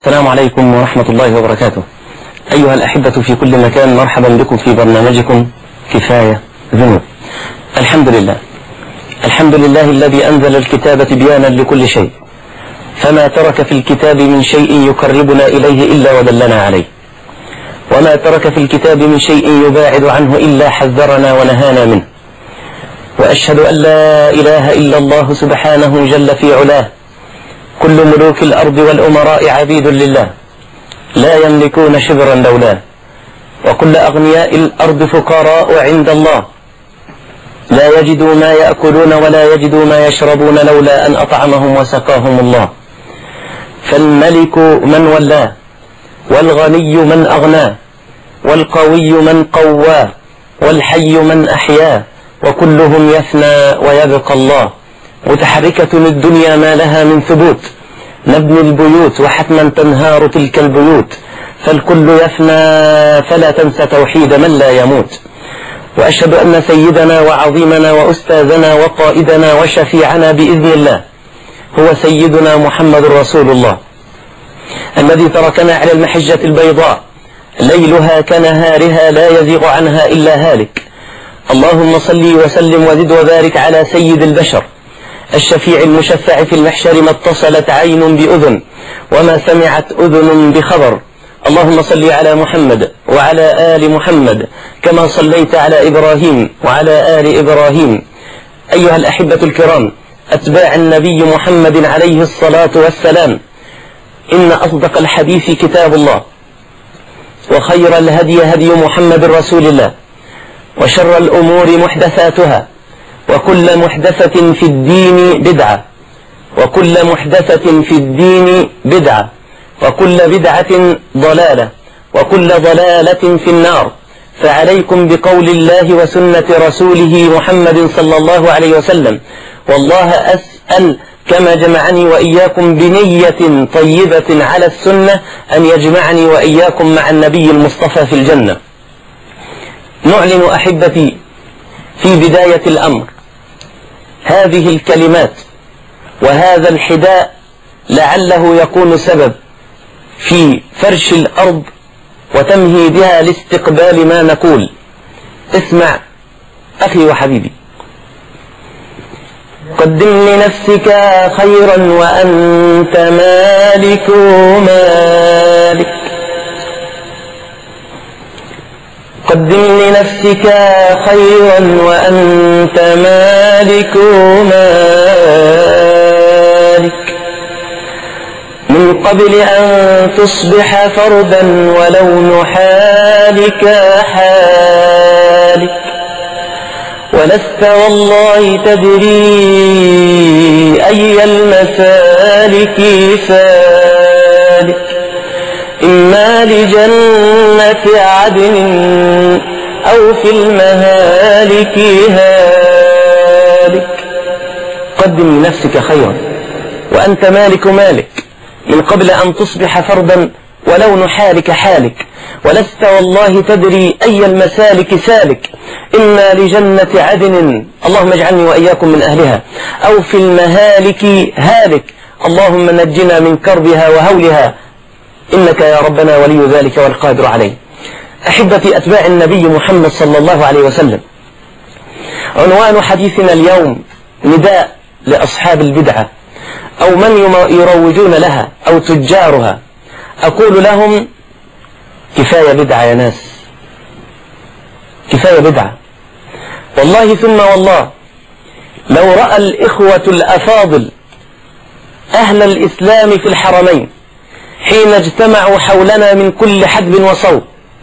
السلام عليكم ورحمة الله وبركاته أيها الأحبة في كل مكان مرحبا بكم في برنامجكم كفاية ذنوب الحمد لله الحمد لله الذي أنزل الكتاب تبيانا لكل شيء فما ترك في الكتاب من شيء يقربنا إليه إلا ودلنا عليه وما ترك في الكتاب من شيء يباعد عنه إلا حذرنا ونهانا منه وأشهد أن لا إله إلا الله سبحانه جل في علاه كل ملوك الأرض والأمراء عبيد لله لا يملكون شبرا لولاه وكل أغنياء الأرض فقراء عند الله لا يجدوا ما يأكلون ولا يجدوا ما يشربون لولا أن أطعمهم وسقاهم الله فالملك من ولاه والغني من أغناه والقوي من قواه والحي من أحياه وكلهم يفنى ويبقى الله متحركة الدنيا ما لها من ثبوت نبني البيوت وحتما تنهار تلك البيوت فالكل يفنى فلا تنسى توحيد من لا يموت وأشهد أن سيدنا وعظيمنا وأستاذنا وقائدنا وشفيعنا بإذن الله هو سيدنا محمد رسول الله الذي تركنا على المحجة البيضاء ليلها كنهارها لا يزيغ عنها إلا هالك اللهم صل وسلم وزد وبارك على سيد البشر الشفيع المشفع في المحشر ما اتصلت عين بأذن وما سمعت أذن بخبر اللهم صل على محمد وعلى آل محمد كما صليت على إبراهيم وعلى آل إبراهيم أيها الأحبة الكرام أتباع النبي محمد عليه الصلاة والسلام إن أصدق الحديث كتاب الله وخير الهدي هدي محمد رسول الله وشر الأمور محدثاتها وكل محدثة في الدين بدعة وكل محدثة في الدين بدعة وكل بدعة ضلالة وكل ضلالة في النار فعليكم بقول الله وسنة رسوله محمد صلى الله عليه وسلم والله أسأل كما جمعني وإياكم بنية طيبة على السنة أن يجمعني وإياكم مع النبي المصطفى في الجنة نعلن أحبتي في بداية الأمر هذه الكلمات وهذا الحداء لعله يكون سبب في فرش الأرض وتمهيدها لاستقبال ما نقول اسمع أخي وحبيبي قدم لنفسك خيرا وأنت مالك مالك قدم لنفسك خيرا وأنت مالك مالك من قبل أن تصبح فردا ولون حالك حالك ولست والله تدري أي المسالك سالك إما لجنة عدن أو في المهالك هالك قدم لنفسك خيرا وأنت مالك مالك من قبل أن تصبح فردا ولون حالك حالك ولست والله تدري أي المسالك سالك إما لجنة عدن اللهم اجعلني وإياكم من أهلها أو في المهالك هالك اللهم نجنا من كربها وهولها إنك يا ربنا ولي ذلك والقادر عليه أحبتي أتباع النبي محمد صلى الله عليه وسلم عنوان حديثنا اليوم نداء لأصحاب البدعة أو من يروجون لها أو تجارها أقول لهم كفاية بدعة يا ناس كفاية بدعة والله ثم والله لو رأى الإخوة الأفاضل أهل الإسلام في الحرمين حين اجتمعوا حولنا من كل حدب وصوب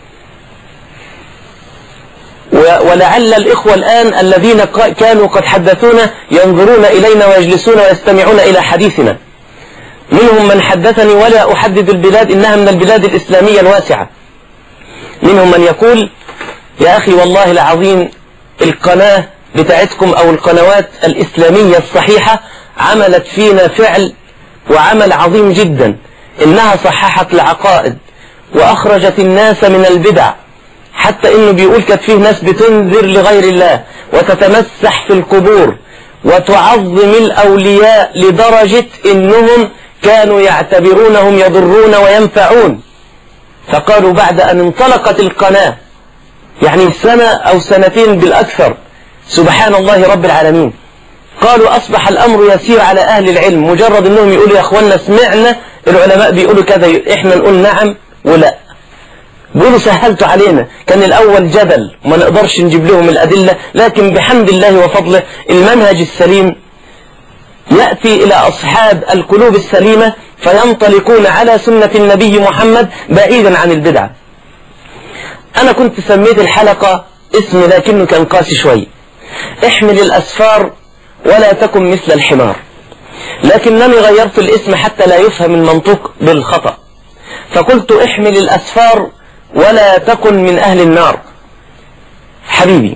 ولعل الإخوة الآن الذين كانوا قد حدثونا ينظرون إلينا ويجلسون ويستمعون إلى حديثنا منهم من حدثني ولا أحدد البلاد إنها من البلاد الإسلامية الواسعة منهم من يقول يا أخي والله العظيم القناة بتاعتكم أو القنوات الإسلامية الصحيحة عملت فينا فعل وعمل عظيم جدا إنها صححت العقائد وأخرجت الناس من البدع حتى إنه بيقول كانت فيه ناس بتنذر لغير الله وتتمسح في القبور وتعظم الأولياء لدرجة إنهم كانوا يعتبرونهم يضرون وينفعون فقالوا بعد أن انطلقت القناة يعني سنة أو سنتين بالأكثر سبحان الله رب العالمين قالوا أصبح الأمر يسير على أهل العلم مجرد أنهم يقولوا يا أخوانا سمعنا العلماء بيقولوا كذا إحنا نقول نعم ولا بيقولوا سهلتوا علينا كان الأول جدل وما نقدرش نجيب لهم الأدلة لكن بحمد الله وفضله المنهج السليم يأتي إلى أصحاب القلوب السليمة فينطلقون على سنة النبي محمد بعيدا عن البدعة أنا كنت سميت الحلقة اسم لكنه كان قاسي شوي احمل الأسفار ولا تكن مثل الحمار لكنني غيرت الاسم حتى لا يفهم المنطوق بالخطأ فقلت احمل الأسفار ولا تكن من أهل النار حبيبي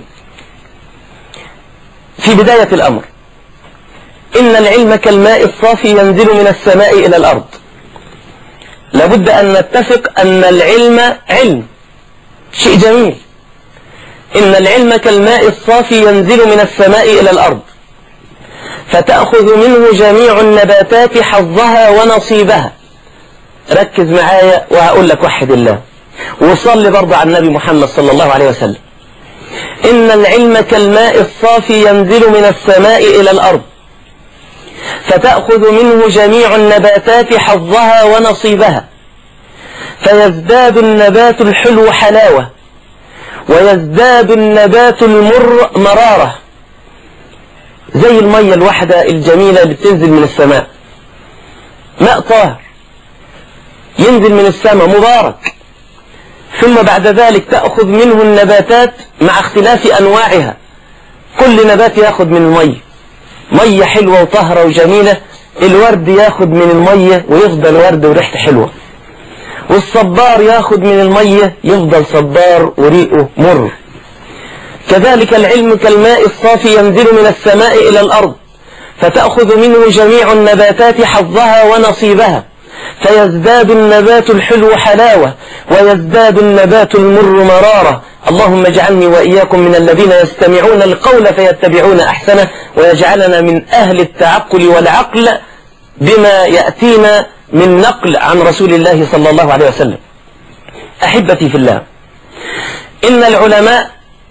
في بداية الأمر إن العلم كالماء الصافي ينزل من السماء إلى الأرض لابد أن نتفق أن العلم علم شيء جميل إن العلم كالماء الصافي ينزل من السماء إلى الأرض فتأخذ منه جميع النباتات حظها ونصيبها ركز معايا وهقول لك وحد الله وصلي برضه على النبي محمد صلى الله عليه وسلم إن العلم كالماء الصافي ينزل من السماء إلى الأرض فتأخذ منه جميع النباتات حظها ونصيبها فيزداد النبات الحلو حلاوة ويزداد النبات المر مرارة زي المية الواحدة الجميلة اللي بتنزل من السماء ماء طاهر ينزل من السماء مبارك ثم بعد ذلك تأخذ منه النباتات مع اختلاف أنواعها كل نبات ياخذ من المية مية حلوة وطهرة وجميلة الورد ياخذ من المية ويفضل ورد وريحته حلوة والصبار ياخذ من المية يفضل صبار وريقه مر كذلك العلم كالماء الصافي ينزل من السماء إلى الأرض فتأخذ منه جميع النباتات حظها ونصيبها فيزداد النبات الحلو حلاوة ويزداد النبات المر مرارة اللهم اجعلني وإياكم من الذين يستمعون القول فيتبعون أحسنه ويجعلنا من أهل التعقل والعقل بما يأتينا من نقل عن رسول الله صلى الله عليه وسلم أحبتي في الله إن العلماء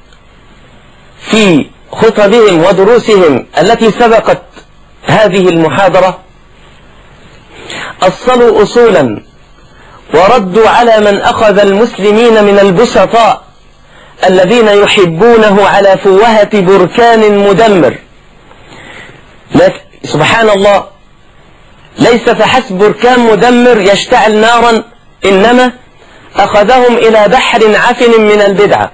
في خطبهم ودروسهم التي سبقت هذه المحاضرة أصلوا أصولا وردوا على من أخذ المسلمين من البسطاء الذين يحبونه على فوهة بركان مدمر لكن سبحان الله ليس فحسب بركان مدمر يشتعل نارا إنما أخذهم إلى بحر عفن من البدعة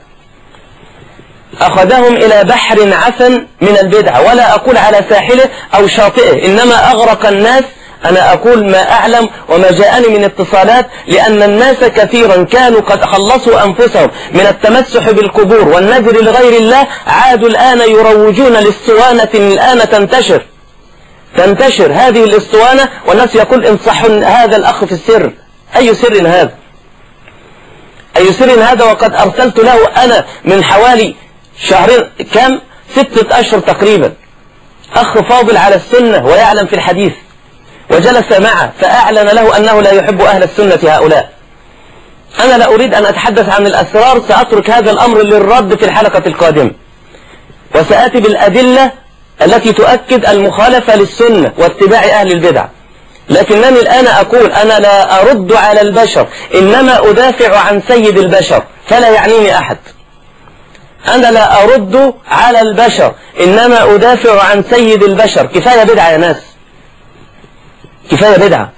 أخذهم إلى بحر عفن من البدعة ولا أقول على ساحله أو شاطئه إنما أغرق الناس أنا أقول ما أعلم وما جاءني من اتصالات لأن الناس كثيرا كانوا قد خلصوا أنفسهم من التمسح بالقبور والنذر لغير الله عادوا الآن يروجون للصوانة الآن تنتشر تنتشر هذه الاسطوانة والناس يقول انصحوا هذا الأخ في السر أي سر هذا أي سر هذا وقد أرسلت له أنا من حوالي شهرين كم ستة أشهر تقريبا أخ فاضل على السنة ويعلم في الحديث وجلس معه فأعلن له أنه لا يحب أهل السنة هؤلاء أنا لا أريد أن أتحدث عن الأسرار سأترك هذا الأمر للرد في الحلقة القادمة وسآتي بالأدلة التي تؤكد المخالفة للسنة واتباع أهل البدع لكنني الآن أقول أنا لا أرد على البشر إنما أدافع عن سيد البشر فلا يعنيني أحد أنا لا أرد على البشر إنما أدافع عن سيد البشر كفاية بدعة يا ناس كفاية بدعة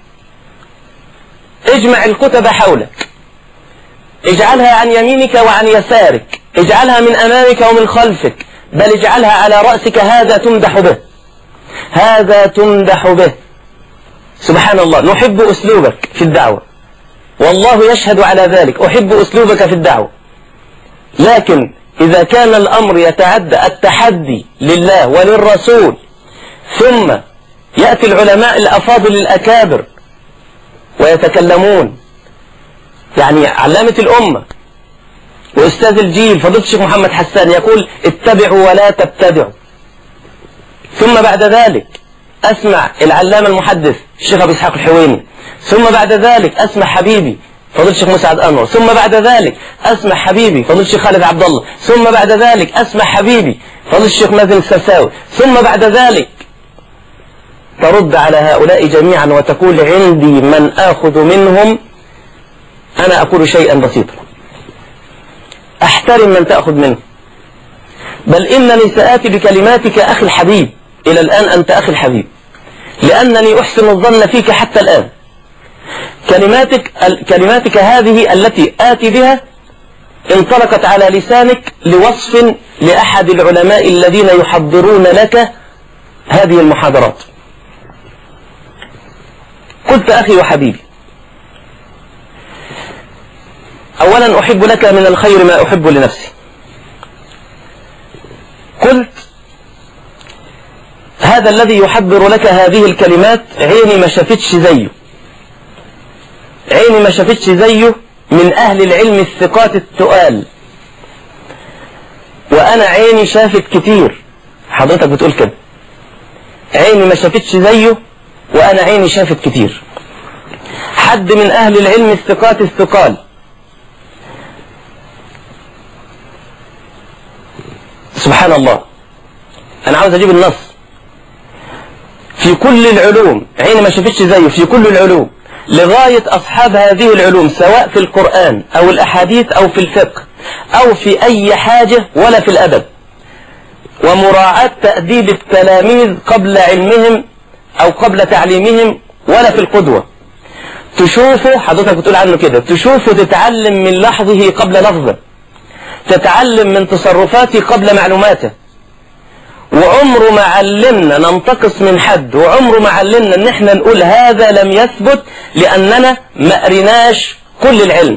اجمع الكتب حولك اجعلها عن يمينك وعن يسارك اجعلها من أمامك ومن خلفك بل اجعلها على رأسك هذا تمدح به هذا تمدح به سبحان الله نحب أسلوبك في الدعوة والله يشهد على ذلك أحب أسلوبك في الدعوة لكن إذا كان الأمر يتعدى التحدي لله وللرسول ثم يأتي العلماء الأفاضل الأكابر ويتكلمون يعني علامة الأمة وأستاذ الجيل فضيلة الشيخ محمد حسان يقول اتبعوا ولا تبتدعوا ثم بعد ذلك أسمع العلامة المحدث الشيخ أبو إسحاق الحويني ثم بعد ذلك أسمع حبيبي فضل الشيخ مسعد أنور ثم بعد ذلك أسمع حبيبي فضل الشيخ خالد عبد الله ثم بعد ذلك أسمع حبيبي فضل الشيخ مازن السرساوي ثم بعد ذلك ترد على هؤلاء جميعا وتقول عندي من آخذ منهم أنا أقول شيئا بسيطا أحترم من تأخذ منه بل إنني سآتي بكلماتك أخي الحبيب إلى الآن أنت أخي الحبيب لأنني أحسن الظن فيك حتى الآن كلماتك كلماتك هذه التي آتي بها انطلقت على لسانك لوصف لأحد العلماء الذين يحضرون لك هذه المحاضرات قلت أخي وحبيبي أولا أحب لك من الخير ما أحب لنفسي قلت هذا الذي يحضر لك هذه الكلمات عيني ما شافتش زيه عيني ما شافتش زيه من أهل العلم الثقات التقال وأنا عيني شافت كتير حضرتك بتقول كده عيني ما شافتش زيه وأنا عيني شافت كتير حد من أهل العلم الثقات الثقال سبحان الله أنا عاوز أجيب النص في كل العلوم عيني ما شافتش زيه في كل العلوم لغاية أصحاب هذه العلوم سواء في القرآن أو الأحاديث أو في الفقه أو في أي حاجة ولا في الأدب ومراعاة تأديب التلاميذ قبل علمهم أو قبل تعليمهم ولا في القدوة تشوفه حضرتك بتقول عنه كده تشوفه تتعلم من لحظه قبل لفظه تتعلم من تصرفاته قبل معلوماته وعمره ما علمنا ننتقص من حد وعمره ما علمنا ان احنا نقول هذا لم يثبت لاننا ما قريناش كل العلم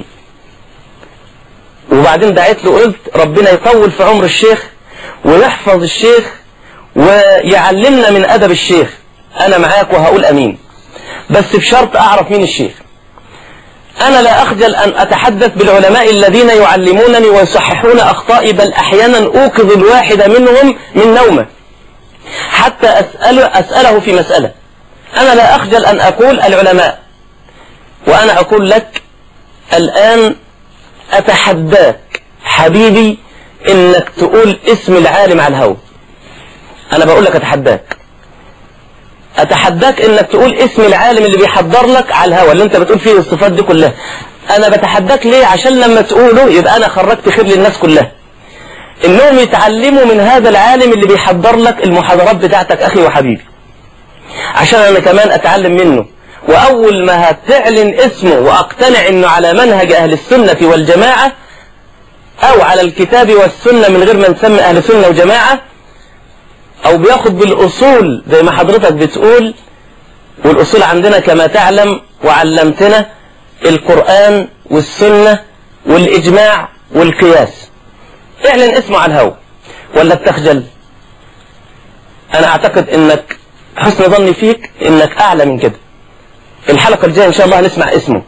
وبعدين دعيت له قلت ربنا يطول في عمر الشيخ ويحفظ الشيخ ويعلمنا من ادب الشيخ انا معاك وهقول امين بس بشرط اعرف مين الشيخ أنا لا أخجل أن أتحدث بالعلماء الذين يعلمونني ويصححون أخطائي بل أحيانا أوقظ الواحد منهم من نومه حتى أسأله, أسأله في مسألة أنا لا أخجل أن أقول العلماء وأنا أقول لك الآن أتحداك حبيبي إنك تقول اسم العالم على الهوى أنا بقول لك أتحداك اتحداك انك تقول اسم العالم اللي بيحضر لك على الهوى اللي انت بتقول فيه الصفات دي كلها انا بتحداك ليه عشان لما تقوله يبقى انا خرجت خير للناس كلها انهم يتعلموا من هذا العالم اللي بيحضر لك المحاضرات بتاعتك اخي وحبيبي عشان انا كمان اتعلم منه واول ما هتعلن اسمه واقتنع انه على منهج اهل السنة والجماعة او على الكتاب والسنة من غير ما نسمي اهل سنة وجماعة او بياخد بالاصول زي ما حضرتك بتقول والاصول عندنا كما تعلم وعلمتنا القرآن والسنة والاجماع والقياس اعلن اسمه على الهوى ولا بتخجل انا اعتقد انك حسن ظني فيك انك اعلى من كده الحلقة الجاية ان شاء الله هنسمع اسمه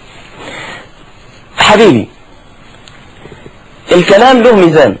حبيبي الكلام له ميزان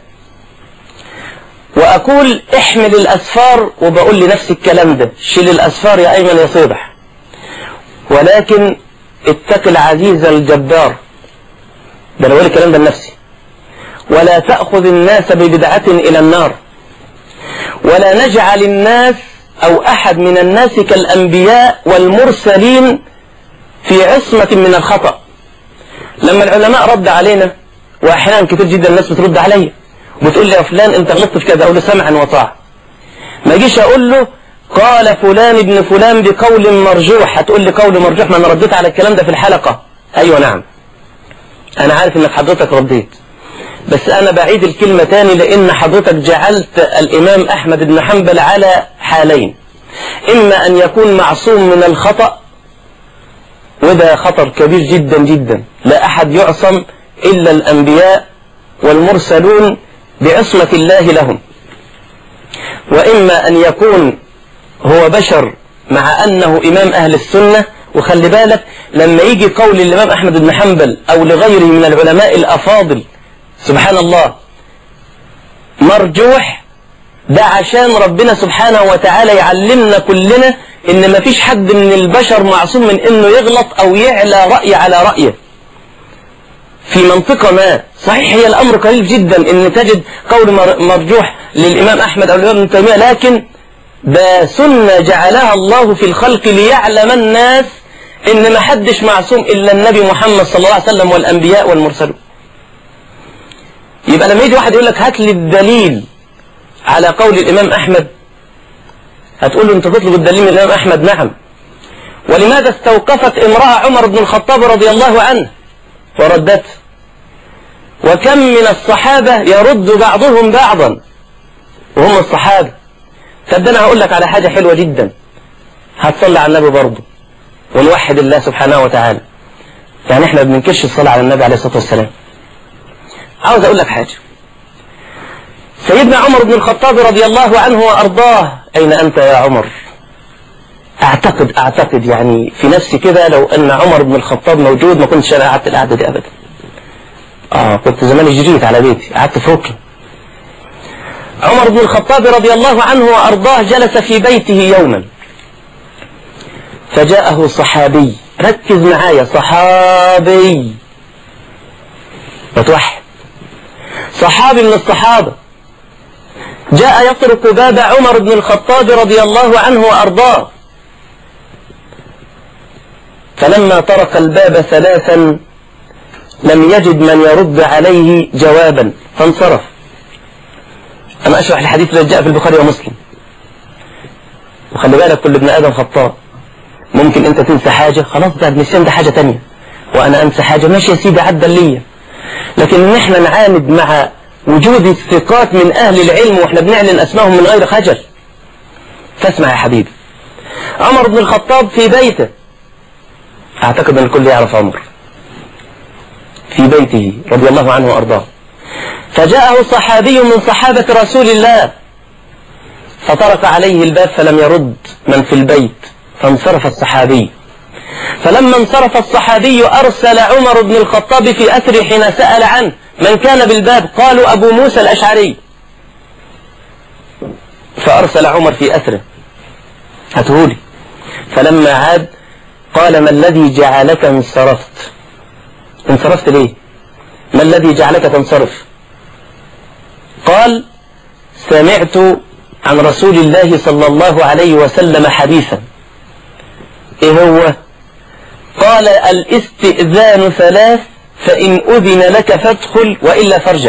وأقول احمل الأسفار وبقول لنفسي الكلام ده شيل الأسفار يا أيمن يا صيبح ولكن اتق العزيز الجبار ده أنا بقول الكلام ده لنفسي ولا تأخذ الناس ببدعة إلى النار ولا نجعل الناس أو أحد من الناس كالأنبياء والمرسلين في عصمة من الخطأ لما العلماء رد علينا وأحيانا كتير جدا الناس بترد عليا وبتقول لي يا فلان انت غلطت في كذا اقول له سمعا وطاعة ما اجيش اقول له قال فلان ابن فلان بقول مرجوح هتقول لي قول مرجوح ما انا رديت على الكلام ده في الحلقة ايوه نعم انا عارف انك حضرتك رديت بس انا بعيد الكلمة تاني لان حضرتك جعلت الامام احمد بن حنبل على حالين اما ان يكون معصوم من الخطأ وده خطر كبير جدا جدا لا احد يعصم الا الانبياء والمرسلون بعصمة الله لهم وإما أن يكون هو بشر مع أنه إمام أهل السنة وخلي بالك لما يجي قول الإمام أحمد بن حنبل أو لغيره من العلماء الأفاضل سبحان الله مرجوح ده عشان ربنا سبحانه وتعالى يعلمنا كلنا ان مفيش حد من البشر معصوم من انه يغلط او يعلى رأي على رأيه في منطقة ما صحيح هي الامر قليل جدا ان تجد قول مرجوح للامام احمد او الامام ابن تيمية لكن ده سنة جعلها الله في الخلق ليعلم الناس ان ما حدش معصوم الا النبي محمد صلى الله عليه وسلم والانبياء والمرسلون يبقى لما يجي واحد يقول لك هات لي الدليل على قول الامام احمد هتقول له انت تطلب الدليل من الامام احمد نعم ولماذا استوقفت امرأة عمر بن الخطاب رضي الله عنه وردته وكم من الصحابة يرد بعضهم بعضا وهم الصحابة طب انا هقول لك على حاجة حلوة جدا هتصلي على النبي برضه ونوحد الله سبحانه وتعالى يعني احنا بننكرش الصلاة على النبي عليه الصلاة والسلام عاوز اقول لك حاجة سيدنا عمر بن الخطاب رضي الله عنه وارضاه اين انت يا عمر اعتقد اعتقد يعني في نفسي كده لو ان عمر بن الخطاب موجود ما كنتش انا قعدت القعده دي ابدا اه كنت زمان جريت على بيتي قعدت في ركن عمر بن الخطاب رضي الله عنه وارضاه جلس في بيته يوما فجاءه صحابي ركز معايا صحابي وتوحد صحابي من الصحابة جاء يطرق باب عمر بن الخطاب رضي الله عنه وأرضاه فلما طرق الباب ثلاثا لم يجد من يرد عليه جوابا فانصرف أنا أشرح الحديث الذي جاء في البخاري ومسلم وخلي بالك كل ابن آدم خطاء ممكن أنت تنسى حاجة خلاص ده النسيان ده حاجة تانية وأنا أنسى حاجة ماشي يا سيدي عدى ليا لكن إن إحنا نعاند مع وجود الثقات من أهل العلم وإحنا بنعلن أسمائهم من غير خجل فاسمع يا حبيبي عمر بن الخطاب في بيته أعتقد أن الكل يعرف عمر في بيته رضي الله عنه وأرضاه فجاءه صحابي من صحابة رسول الله فطرق عليه الباب فلم يرد من في البيت فانصرف الصحابي فلما انصرف الصحابي أرسل عمر بن الخطاب في أثر حين سأل عنه من كان بالباب قالوا أبو موسى الأشعري فأرسل عمر في أثره هاتهولي فلما عاد قال ما الذي جعلك انصرفت انصرفت ليه ما الذي جعلك تنصرف قال سمعت عن رسول الله صلى الله عليه وسلم حديثا ايه هو قال الاستئذان ثلاث فإن أذن لك فادخل وإلا فارجع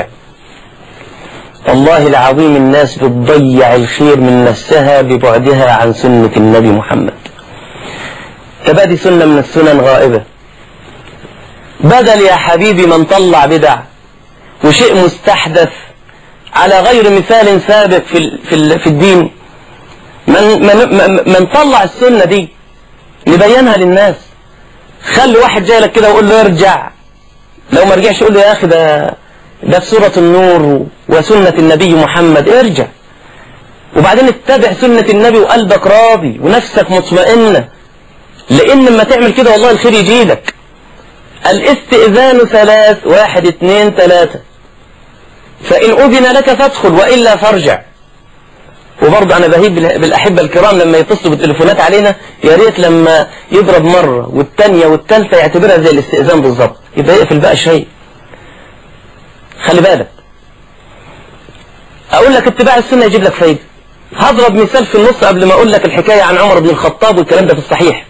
والله العظيم الناس بتضيع الخير من نفسها ببعدها عن سنة النبي محمد تبادي سنة من السنن غائبة بدل يا حبيبي من طلع بدع وشيء مستحدث على غير مثال سابق في في في الدين من من من طلع السنة دي نبينها للناس خلي واحد جاي لك كده وقول له ارجع لو ما رجعش قول له يا اخي ده ده في سورة النور وسنة النبي محمد ارجع وبعدين اتبع سنة النبي وقلبك راضي ونفسك مطمئنة لان لما تعمل كده والله الخير يجي لك الاستئذان ثلاث واحد اثنين ثلاثة فإن أذن لك فادخل وإلا فارجع وبرضه أنا بهيب بالأحبة الكرام لما يتصلوا بالتليفونات علينا يا ريت لما يضرب مرة والتانية والتالتة يعتبرها زي الاستئذان بالظبط يبقى يقفل بقى شيء خلي بالك أقول لك اتباع السنة يجيب لك فايدة هضرب مثال في النص قبل ما أقول لك الحكاية عن عمر بن الخطاب والكلام ده في الصحيح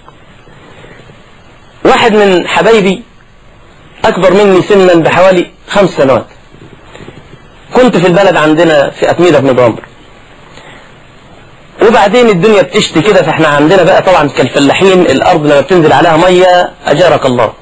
واحد من حبايبي أكبر مني سنا بحوالي خمس سنوات كنت في البلد عندنا في أتميدة بن ضامر وبعدين الدنيا بتشتي كده فاحنا عندنا بقى طبعا كالفلاحين الأرض لما بتنزل عليها مية أجارك الله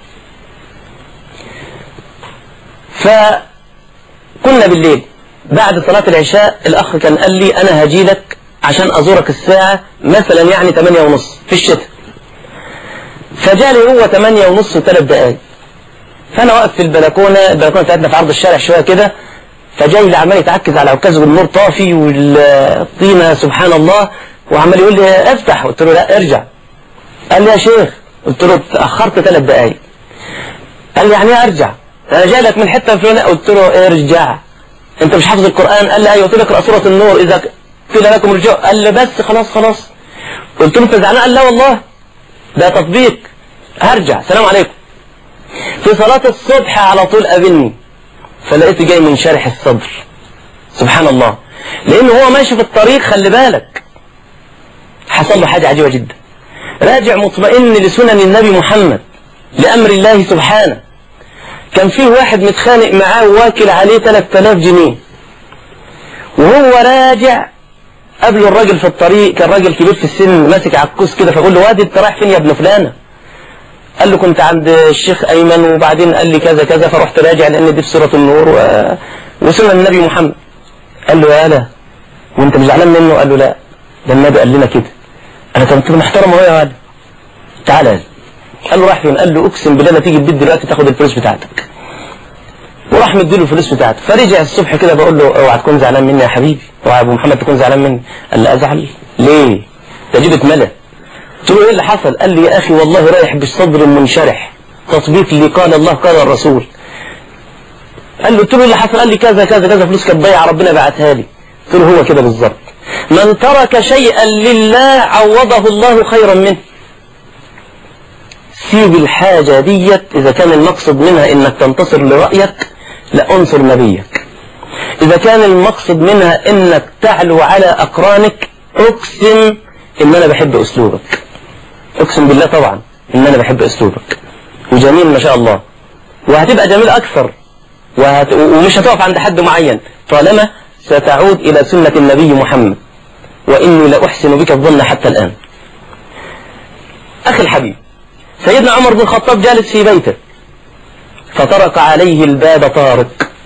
فكنا بالليل بعد صلاة العشاء الأخ كان قال لي أنا هجي لك عشان أزورك الساعة مثلا يعني 8 ونص في الشتاء فجالي هو 8 ونص وثلاث دقايق فأنا واقف في البلكونة البلكونة بتاعتنا في عرض الشارع شوية كده فجاي لي عمال يتعكز على عكازه والنور طافي والطينة سبحان الله وعمال يقول لي افتح قلت له لا ارجع قال لي يا شيخ قلت له اتأخرت ثلاث دقايق قال لي يعني ايه ارجع انا جاي لك من حته فلانيه قلت له ارجع انت مش حافظ القرآن قال لي ايوه قلت لك سورة النور اذا قيل لكم ارجعوا قال لي بس خلاص خلاص قلت له انت زعلان قال لا والله ده تطبيق هرجع سلام عليكم في صلاة الصبح على طول قابلني فلقيته جاي من شارح الصدر سبحان الله لان هو ماشي في الطريق خلي بالك حصل له حاجة عجيبة جدا راجع مطمئن لسنن النبي محمد لأمر الله سبحانه كان فيه واحد متخانق معاه واكل عليه 3000 جنيه وهو راجع قابله الراجل في الطريق كان راجل كبير في السن ماسك عكوس كده فقول له وادي انت رايح فين يا ابن فلانه قال له كنت عند الشيخ ايمن وبعدين قال لي كذا كذا فرحت راجع لان دي في سوره النور و... وسنن النبي محمد قال له يا لا وانت مش زعلان منه قال له لا ده النبي قال لنا كده انا كنت محترم اهو يا ولد تعالى قال له راح فين قال له اقسم بالله لا تيجي البيت دلوقتي تاخد الفلوس بتاعتك وراح مديله الفلوس بتاعته فرجع الصبح كده بقول له اوعى تكون زعلان مني يا حبيبي اوعى يا ابو محمد تكون زعلان مني قال لي ازعل ليه ده جيب اتملى قلت له ايه اللي حصل قال لي يا اخي والله رايح بالصدر منشرح تطبيق اللي قال الله قال الرسول قال له قلت له ايه اللي حصل قال لي كذا كذا كذا فلوس كانت ضايعه ربنا بعتها لي قلت له هو كده بالظبط من ترك شيئا لله عوضه الله خيرا منه سيب الحاجة ديت إذا كان المقصد منها إنك تنتصر لرأيك لا أنصر نبيك إذا كان المقصد منها إنك تعلو على أقرانك أقسم إن أنا بحب أسلوبك أقسم بالله طبعا إن أنا بحب أسلوبك وجميل ما شاء الله وهتبقى جميل أكثر وهت... ومش هتقف عند حد معين طالما ستعود إلى سنة النبي محمد وإني لأحسن بك الظن حتى الآن أخي الحبيب سيدنا عمر بن الخطاب جالس في بيته فطرق عليه الباب طارق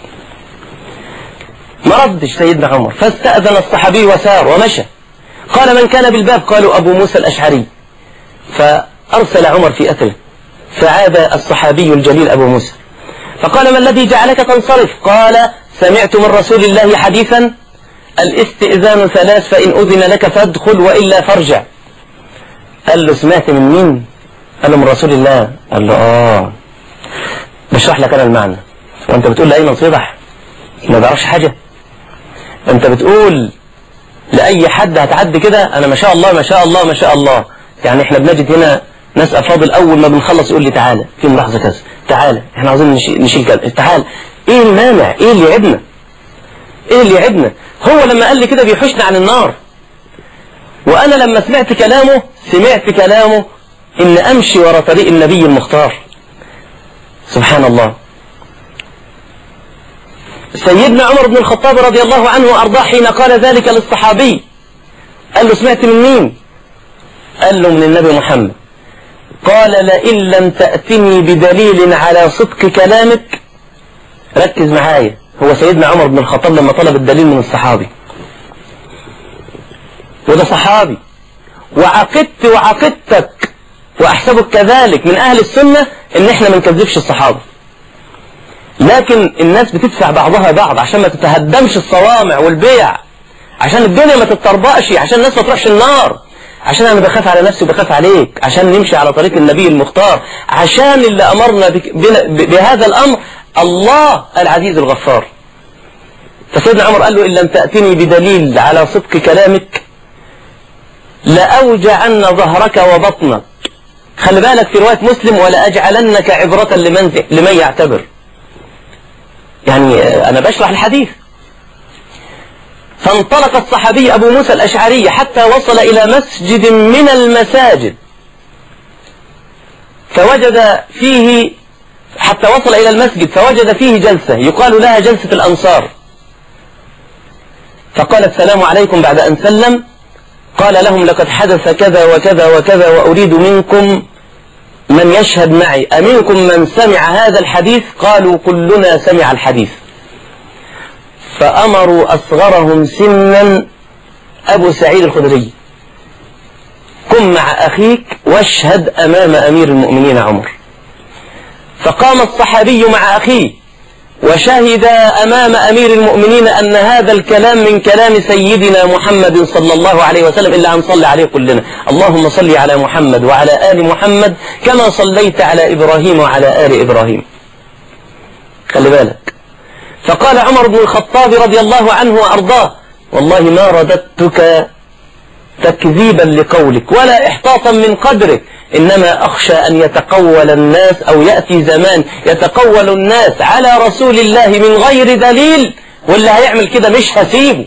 ما ردش سيدنا عمر فاستأذن الصحابي وسار ومشى قال من كان بالباب قالوا أبو موسى الأشعري فأرسل عمر في أثره فعاد الصحابي الجليل أبو موسى فقال ما الذي جعلك تنصرف قال سمعت من رسول الله حديثا الاستئذان ثلاث فإن أذن لك فادخل وإلا فارجع قال له سمعت من مين قال له من رسول الله قال له آه بشرح لك أنا المعنى وأنت بتقول لأيمن صبح ما بيعرفش حاجة أنت بتقول لأي حد هتعدي كده أنا ما شاء الله ما شاء الله ما شاء الله يعني إحنا بنجد هنا ناس أفاضل أول ما بنخلص يقول لي تعالى في ملاحظة كذا تعالى إحنا عاوزين نشيل, نشيل كذا تعالى إيه المانع إيه اللي يعبنا إيه اللي يعبنا هو لما قال لي كده بيحوشني عن النار وأنا لما سمعت كلامه سمعت كلامه إن أمشي ورا طريق النبي المختار سبحان الله سيدنا عمر بن الخطاب رضي الله عنه وأرضاه حين قال ذلك للصحابي قال له سمعت من مين قال له من النبي محمد قال لئن لم تأتني بدليل على صدق كلامك ركز معايا هو سيدنا عمر بن الخطاب لما طلب الدليل من الصحابي وده صحابي وعقدت وعقدتك وأحسبك كذلك من أهل السنة إن إحنا ما نكذبش الصحابة لكن الناس بتدفع بعضها بعض عشان ما تتهدمش الصوامع والبيع عشان الدنيا ما تتطربقش عشان الناس ما تروحش النار عشان انا بخاف على نفسي وبخاف عليك عشان نمشي على طريق النبي المختار عشان اللي امرنا بهذا الامر الله العزيز الغفار فسيدنا عمر قال له ان لم تأتني بدليل على صدق كلامك لأوجعن ظهرك وبطنك خلي بالك في رواية مسلم ولا أجعلنك عبرة لمن, لمن يعتبر يعني أنا بشرح الحديث فانطلق الصحابي أبو موسى الأشعري حتى وصل إلى مسجد من المساجد فوجد فيه حتى وصل إلى المسجد فوجد فيه جلسة يقال لها جلسة الأنصار فقال السلام عليكم بعد أن سلم قال لهم لقد حدث كذا وكذا وكذا وأريد منكم من يشهد معي أمنكم من سمع هذا الحديث قالوا كلنا سمع الحديث فأمروا أصغرهم سنا أبو سعيد الخدري قم مع أخيك واشهد أمام أمير المؤمنين عمر فقام الصحابي مع أخيه وشهد أمام أمير المؤمنين أن هذا الكلام من كلام سيدنا محمد صلى الله عليه وسلم إلا أن صلى عليه كلنا اللهم صل على محمد وعلى آل محمد كما صليت على إبراهيم وعلى آل إبراهيم خلي بالك فقال عمر بن الخطاب رضي الله عنه وأرضاه والله ما رددتك تكذيبا لقولك ولا إحطاطا من قدرك إنما أخشى أن يتقول الناس أو يأتي زمان يتقول الناس على رسول الله من غير دليل واللي هيعمل كده مش هسيبه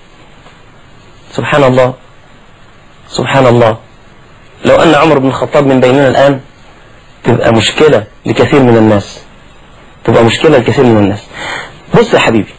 سبحان الله سبحان الله لو أن عمر بن الخطاب من بيننا الآن تبقى مشكلة لكثير من الناس تبقى مشكلة لكثير من الناس بص يا حبيبي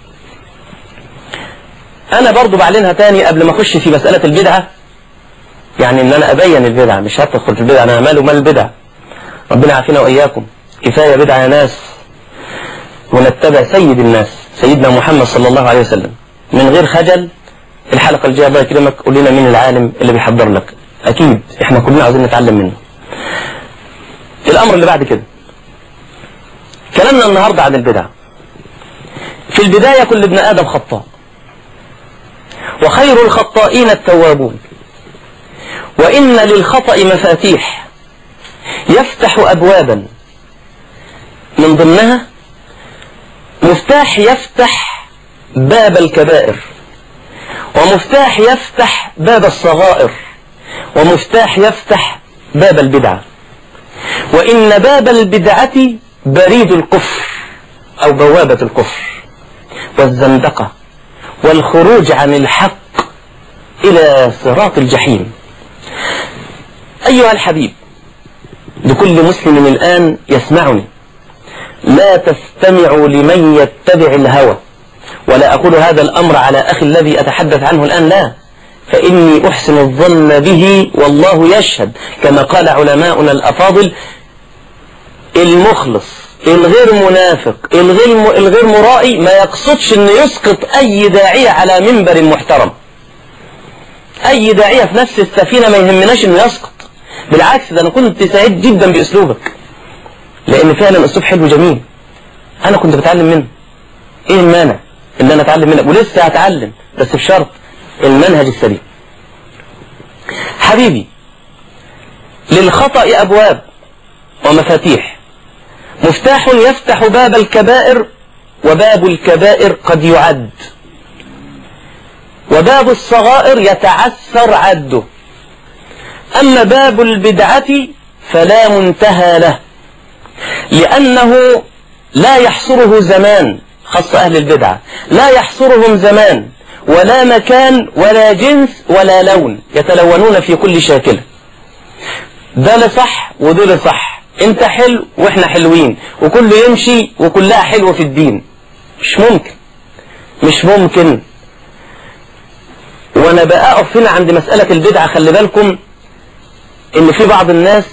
أنا برضو بعلنها تاني قبل ما أخش في مسألة البدعة يعني إن أنا أبين البدعة مش هدخل في البدعة أنا مال ومال البدعة ربنا عافينا وإياكم كفاية بدعة يا ناس ونتبع سيد الناس سيدنا محمد صلى الله عليه وسلم من غير خجل الحلقة الجاية الله يكرمك قول لنا مين العالم اللي بيحضر لك أكيد إحنا كلنا عاوزين نتعلم منه الأمر اللي بعد كده كلامنا النهاردة عن البدع في البداية كل ابن آدم خطاء وخير الخطائين التوابون وإن للخطأ مفاتيح يفتح أبوابا من ضمنها مفتاح يفتح باب الكبائر ومفتاح يفتح باب الصغائر ومفتاح يفتح باب البدعة وإن باب البدعة بريد الكفر أو بوابة الكفر والزندقة والخروج عن الحق إلى صراط الجحيم أيها الحبيب لكل مسلم الآن يسمعني لا تستمعوا لمن يتبع الهوى ولا أقول هذا الأمر على أخي الذي أتحدث عنه الآن لا فإني أحسن الظن به والله يشهد كما قال علماؤنا الأفاضل المخلص الغير منافق الغير, الغير مرائي ما يقصدش أن يسقط أي داعية على منبر محترم أي داعية في نفس السفينة ما يهمناش أنه يسقط بالعكس ده أنا كنت سعيد جدا بأسلوبك لأن فعلا أسلوب حلو جميل أنا كنت بتعلم منه إيه المانع إن أنا أتعلم منه ولسه هتعلم بس بشرط المنهج السليم حبيبي للخطأ أبواب ومفاتيح مفتاح يفتح باب الكبائر وباب الكبائر قد يعد وباب الصغائر يتعسر عده أما باب البدعة فلا منتهى له لأنه لا يحصره زمان خاصة أهل البدعة لا يحصرهم زمان ولا مكان ولا جنس ولا لون يتلونون في كل شاكلة ده صح ودول صح انت حلو واحنا حلوين وكله يمشي وكلها حلوة في الدين مش ممكن مش ممكن وانا بقى اقف هنا عند مسألة البدعة خلي بالكم ان في بعض الناس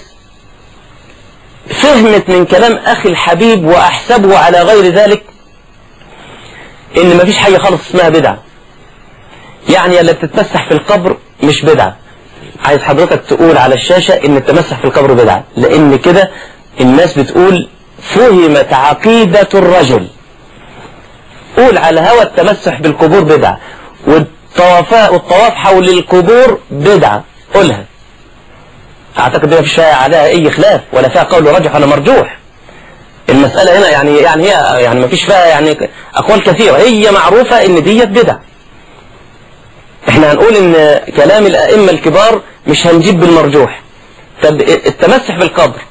فهمت من كلام اخي الحبيب واحسبه على غير ذلك ان مفيش حاجة خالص اسمها بدعة يعني اللي بتتمسح في القبر مش بدعة عايز حضرتك تقول على الشاشة ان التمسح في القبر بدعة لان كده الناس بتقول فهمت عقيدة الرجل قول على هوى التمسح بالقبور بدعة والطواف والطواف حول القبور بدعة قولها اعتقد ما فيش عليها اي خلاف ولا فيها قول راجح ولا مرجوح المسألة هنا يعني يعني هي يعني ما فيش فيها يعني اقوال كثيرة هي معروفة ان ديت بدعة احنا هنقول ان كلام الائمة الكبار مش هنجيب بالمرجوح طب التمسح بالقبر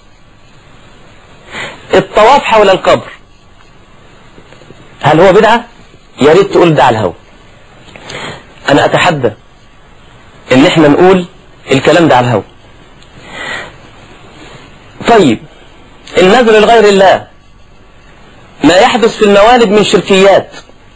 الطواف حول القبر هل هو بدعة يا ريت تقول ده على الهوا انا اتحدى ان احنا نقول الكلام ده على الهوا طيب النذر لغير الله ما يحدث في الموالد من شركيات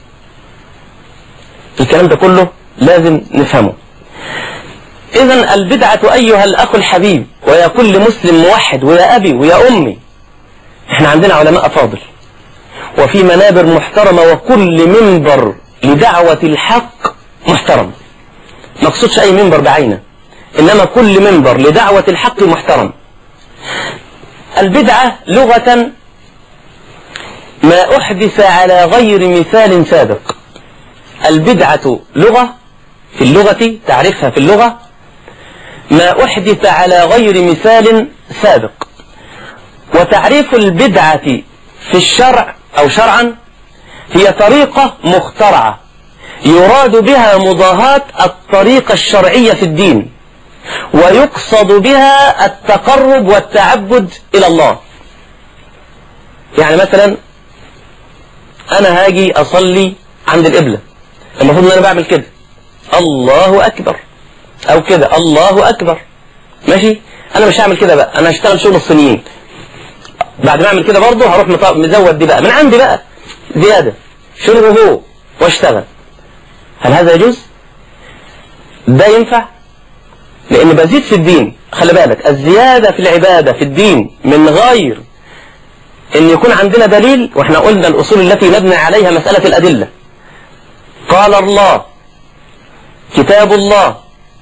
الكلام ده كله لازم نفهمه اذا البدعة ايها الاخ الحبيب ويا كل مسلم موحد ويا ابي ويا امي احنا عندنا علماء فاضل وفي منابر محترمة وكل منبر لدعوة الحق محترم ما اقصدش اي منبر بعينه انما كل منبر لدعوة الحق محترم البدعة لغة ما احدث على غير مثال سابق البدعة لغة في اللغة تعرفها في اللغة ما أحدث على غير مثال سابق وتعريف البدعة في الشرع أو شرعا هي طريقة مخترعة يراد بها مضاهاة الطريقة الشرعية في الدين ويقصد بها التقرب والتعبد إلى الله يعني مثلا أنا هاجي أصلي عند القبلة المفروض أن أنا بعمل كده الله أكبر أو كده الله أكبر ماشي أنا مش هعمل كده بقى أنا هشتغل شغل الصينيين بعد ما أعمل كده برضه هروح مط- مزود دي بقى من عندي بقى زيادة شنو هو واشتغل هل هذا يجوز؟ ده ينفع؟ لأن بزيد في الدين خلي بالك الزيادة في العبادة في الدين من غير ان يكون عندنا دليل واحنا قلنا الاصول التي نبني عليها مسألة الادلة قال الله كتاب الله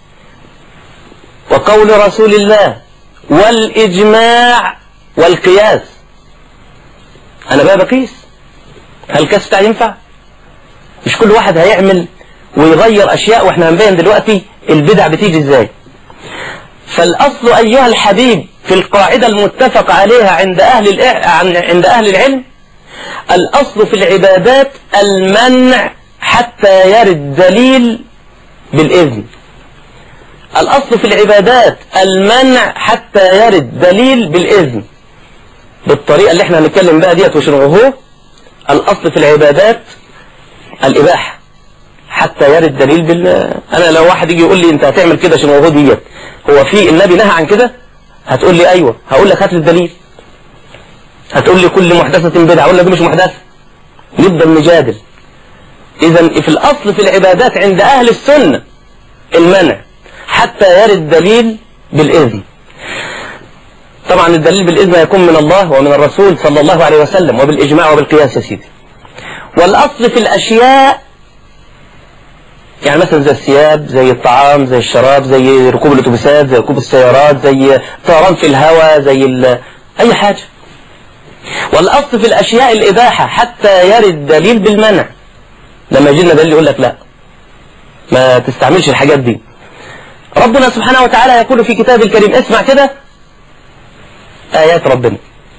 وقول رسول الله والاجماع والقياس انا بقى بقيس هل الكاس بتاعي ينفع مش كل واحد هيعمل ويغير اشياء واحنا هنبين دلوقتي البدع بتيجي ازاي فالأصل أيها الحبيب في القاعدة المتفق عليها عند أهل الإع- عن- عند أهل العلم الأصل في العبادات المنع حتى يرد دليل بالإذن الأصل في العبادات المنع حتى يرد دليل بالإذن بالطريقة اللي احنا هنتكلم بقى ديت وشنو الأصل في العبادات الإباحة حتى يرد دليل بال انا لو واحد يجي يقول لي انت هتعمل كده عشان هو ديت هو في النبي نهى عن كده هتقول لي ايوه هقول لك هات لي الدليل هتقول لي كل محدثة بدعة اقول لك دي مش محدثة نبدا نجادل اذا في الاصل في العبادات عند اهل السنة المنع حتى يرد دليل بالاذن طبعا الدليل بالاذن يكون من الله ومن الرسول صلى الله عليه وسلم وبالاجماع وبالقياس يا سيدي والاصل في الاشياء يعني مثلا زي الثياب زي الطعام زي الشراب زي ركوب الاتوبيسات زي ركوب السيارات زي طيران في الهواء زي ال... اي حاجة والاصل في الاشياء الاباحة حتى يرد دليل بالمنع لما يجي لنا دليل يقول لك لا ما تستعملش الحاجات دي ربنا سبحانه وتعالى يقول في كتابه الكريم اسمع كده آيات ربنا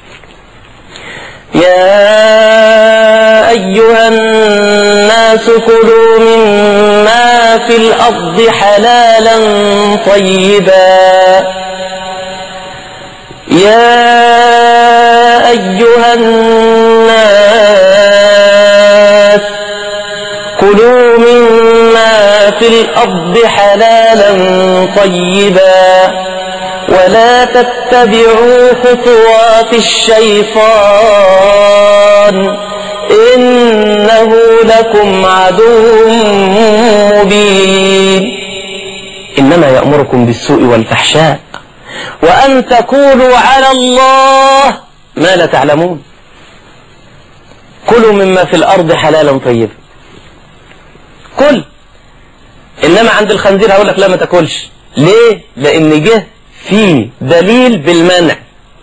يا أيها الناس كلوا مما في الأرض حلالا طيبا يا أيها الناس كلوا مما في الأرض حلالا طيبا ولا تتبعوا خطوات الشيطان إنه لكم عدو مبين إنما يأمركم بالسوء والفحشاء وأن تقولوا على الله ما لا تعلمون كلوا مما في الأرض حلالا طيبا كل إنما عند الخنزير هقول لك لا ما تاكلش ليه؟ لأن جه في دليل بالمنع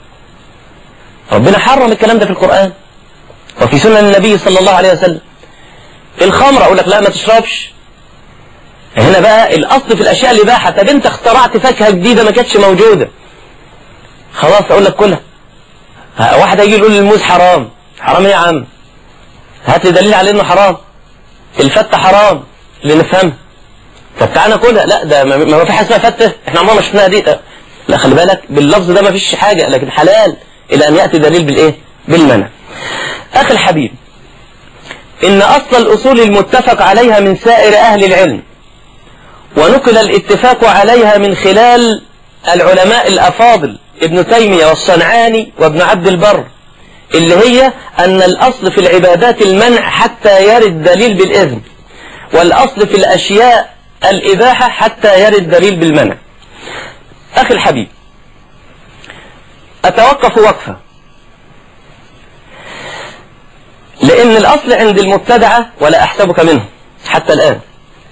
ربنا حرم الكلام ده في القرآن وفي سنن النبي صلى الله عليه وسلم الخمر اقول لك لا ما تشربش هنا بقى الاصل في الاشياء الاباحه طب انت اخترعت فاكهه جديده ما كانتش موجوده خلاص اقول لك كلها واحد هيجي يقول الموز حرام حرام ايه يا عم هات لي دليل على انه حرام الفته حرام اللي نفهمها طب تعالى ناكلها لا ده ما ما في حاجه اسمها فته احنا عمرنا ما شفناها دي لا خلي بالك باللفظ ده ما فيش حاجه لكن حلال الى ان ياتي دليل بالايه بالمنع اخي الحبيب ان اصل الاصول المتفق عليها من سائر اهل العلم ونقل الاتفاق عليها من خلال العلماء الافاضل ابن تيميه والصنعاني وابن عبد البر اللي هي ان الاصل في العبادات المنع حتى يرد دليل بالاذن والاصل في الاشياء الاباحه حتى يرد دليل بالمنع اخي الحبيب اتوقف وقفه لأن الأصل عند المبتدعة ولا أحسبك منهم حتى الآن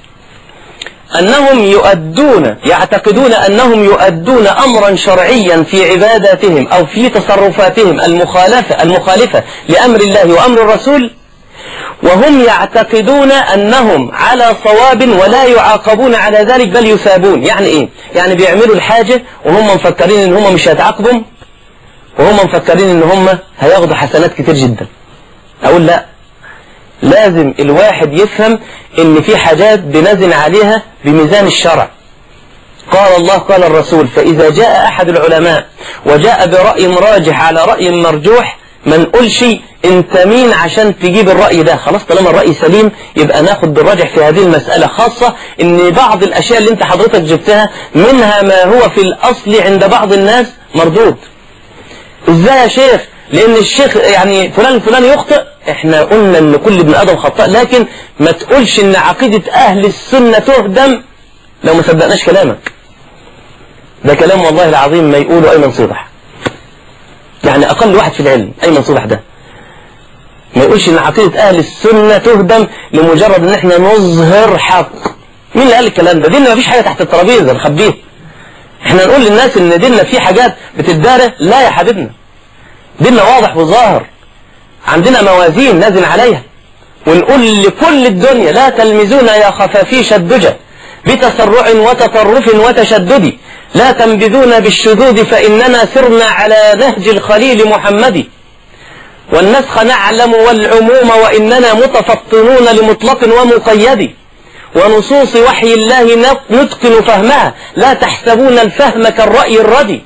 أنهم يؤدون يعتقدون أنهم يؤدون أمرا شرعيا في عباداتهم أو في تصرفاتهم المخالفة المخالفة لأمر الله وأمر الرسول وهم يعتقدون أنهم على صواب ولا يعاقبون على ذلك بل يثابون يعني إيه؟ يعني بيعملوا الحاجة وهم مفكرين إن هم مش هيتعاقبوا وهم مفكرين إن هم هياخدوا حسنات كتير جدا أقول لا لازم الواحد يفهم ان في حاجات بنزن عليها بميزان الشرع قال الله قال الرسول فإذا جاء أحد العلماء وجاء برأي راجح على رأي مرجوح ما نقولش انت مين عشان تجيب الرأي ده خلاص طالما الرأي سليم يبقى ناخد بالراجح في هذه المسألة خاصة ان بعض الاشياء اللي انت حضرتك جبتها منها ما هو في الاصل عند بعض الناس مردود ازاي يا شيخ لان الشيخ يعني فلان فلان يخطئ احنا قلنا ان كل ابن ادم خطاء لكن ما تقولش ان عقيدة اهل السنة تهدم لو ما صدقناش كلامك ده كلام والله العظيم ما يقوله ايمن صبح يعني اقل واحد في العلم ايمن صبح ده ما يقولش ان عقيدة اهل السنة تهدم لمجرد ان احنا نظهر حق مين اللي قال الكلام ده ديننا ما فيش حاجة تحت الترابيزة نخبيها احنا نقول للناس ان ديننا فيه حاجات بتدارى لا يا حبيبنا ديننا واضح وظاهر عندنا موازين نازل عليها ونقول لكل الدنيا لا تلمزونا يا خفافيش الدجى بتسرع وتطرف وتشدد لا تنبذون بالشذوذ فإننا سرنا على نهج الخليل محمد والنسخ نعلم والعموم وإننا متفطنون لمطلق ومقيد ونصوص وحي الله نتقن فهمها لا تحسبون الفهم كالرأي الردي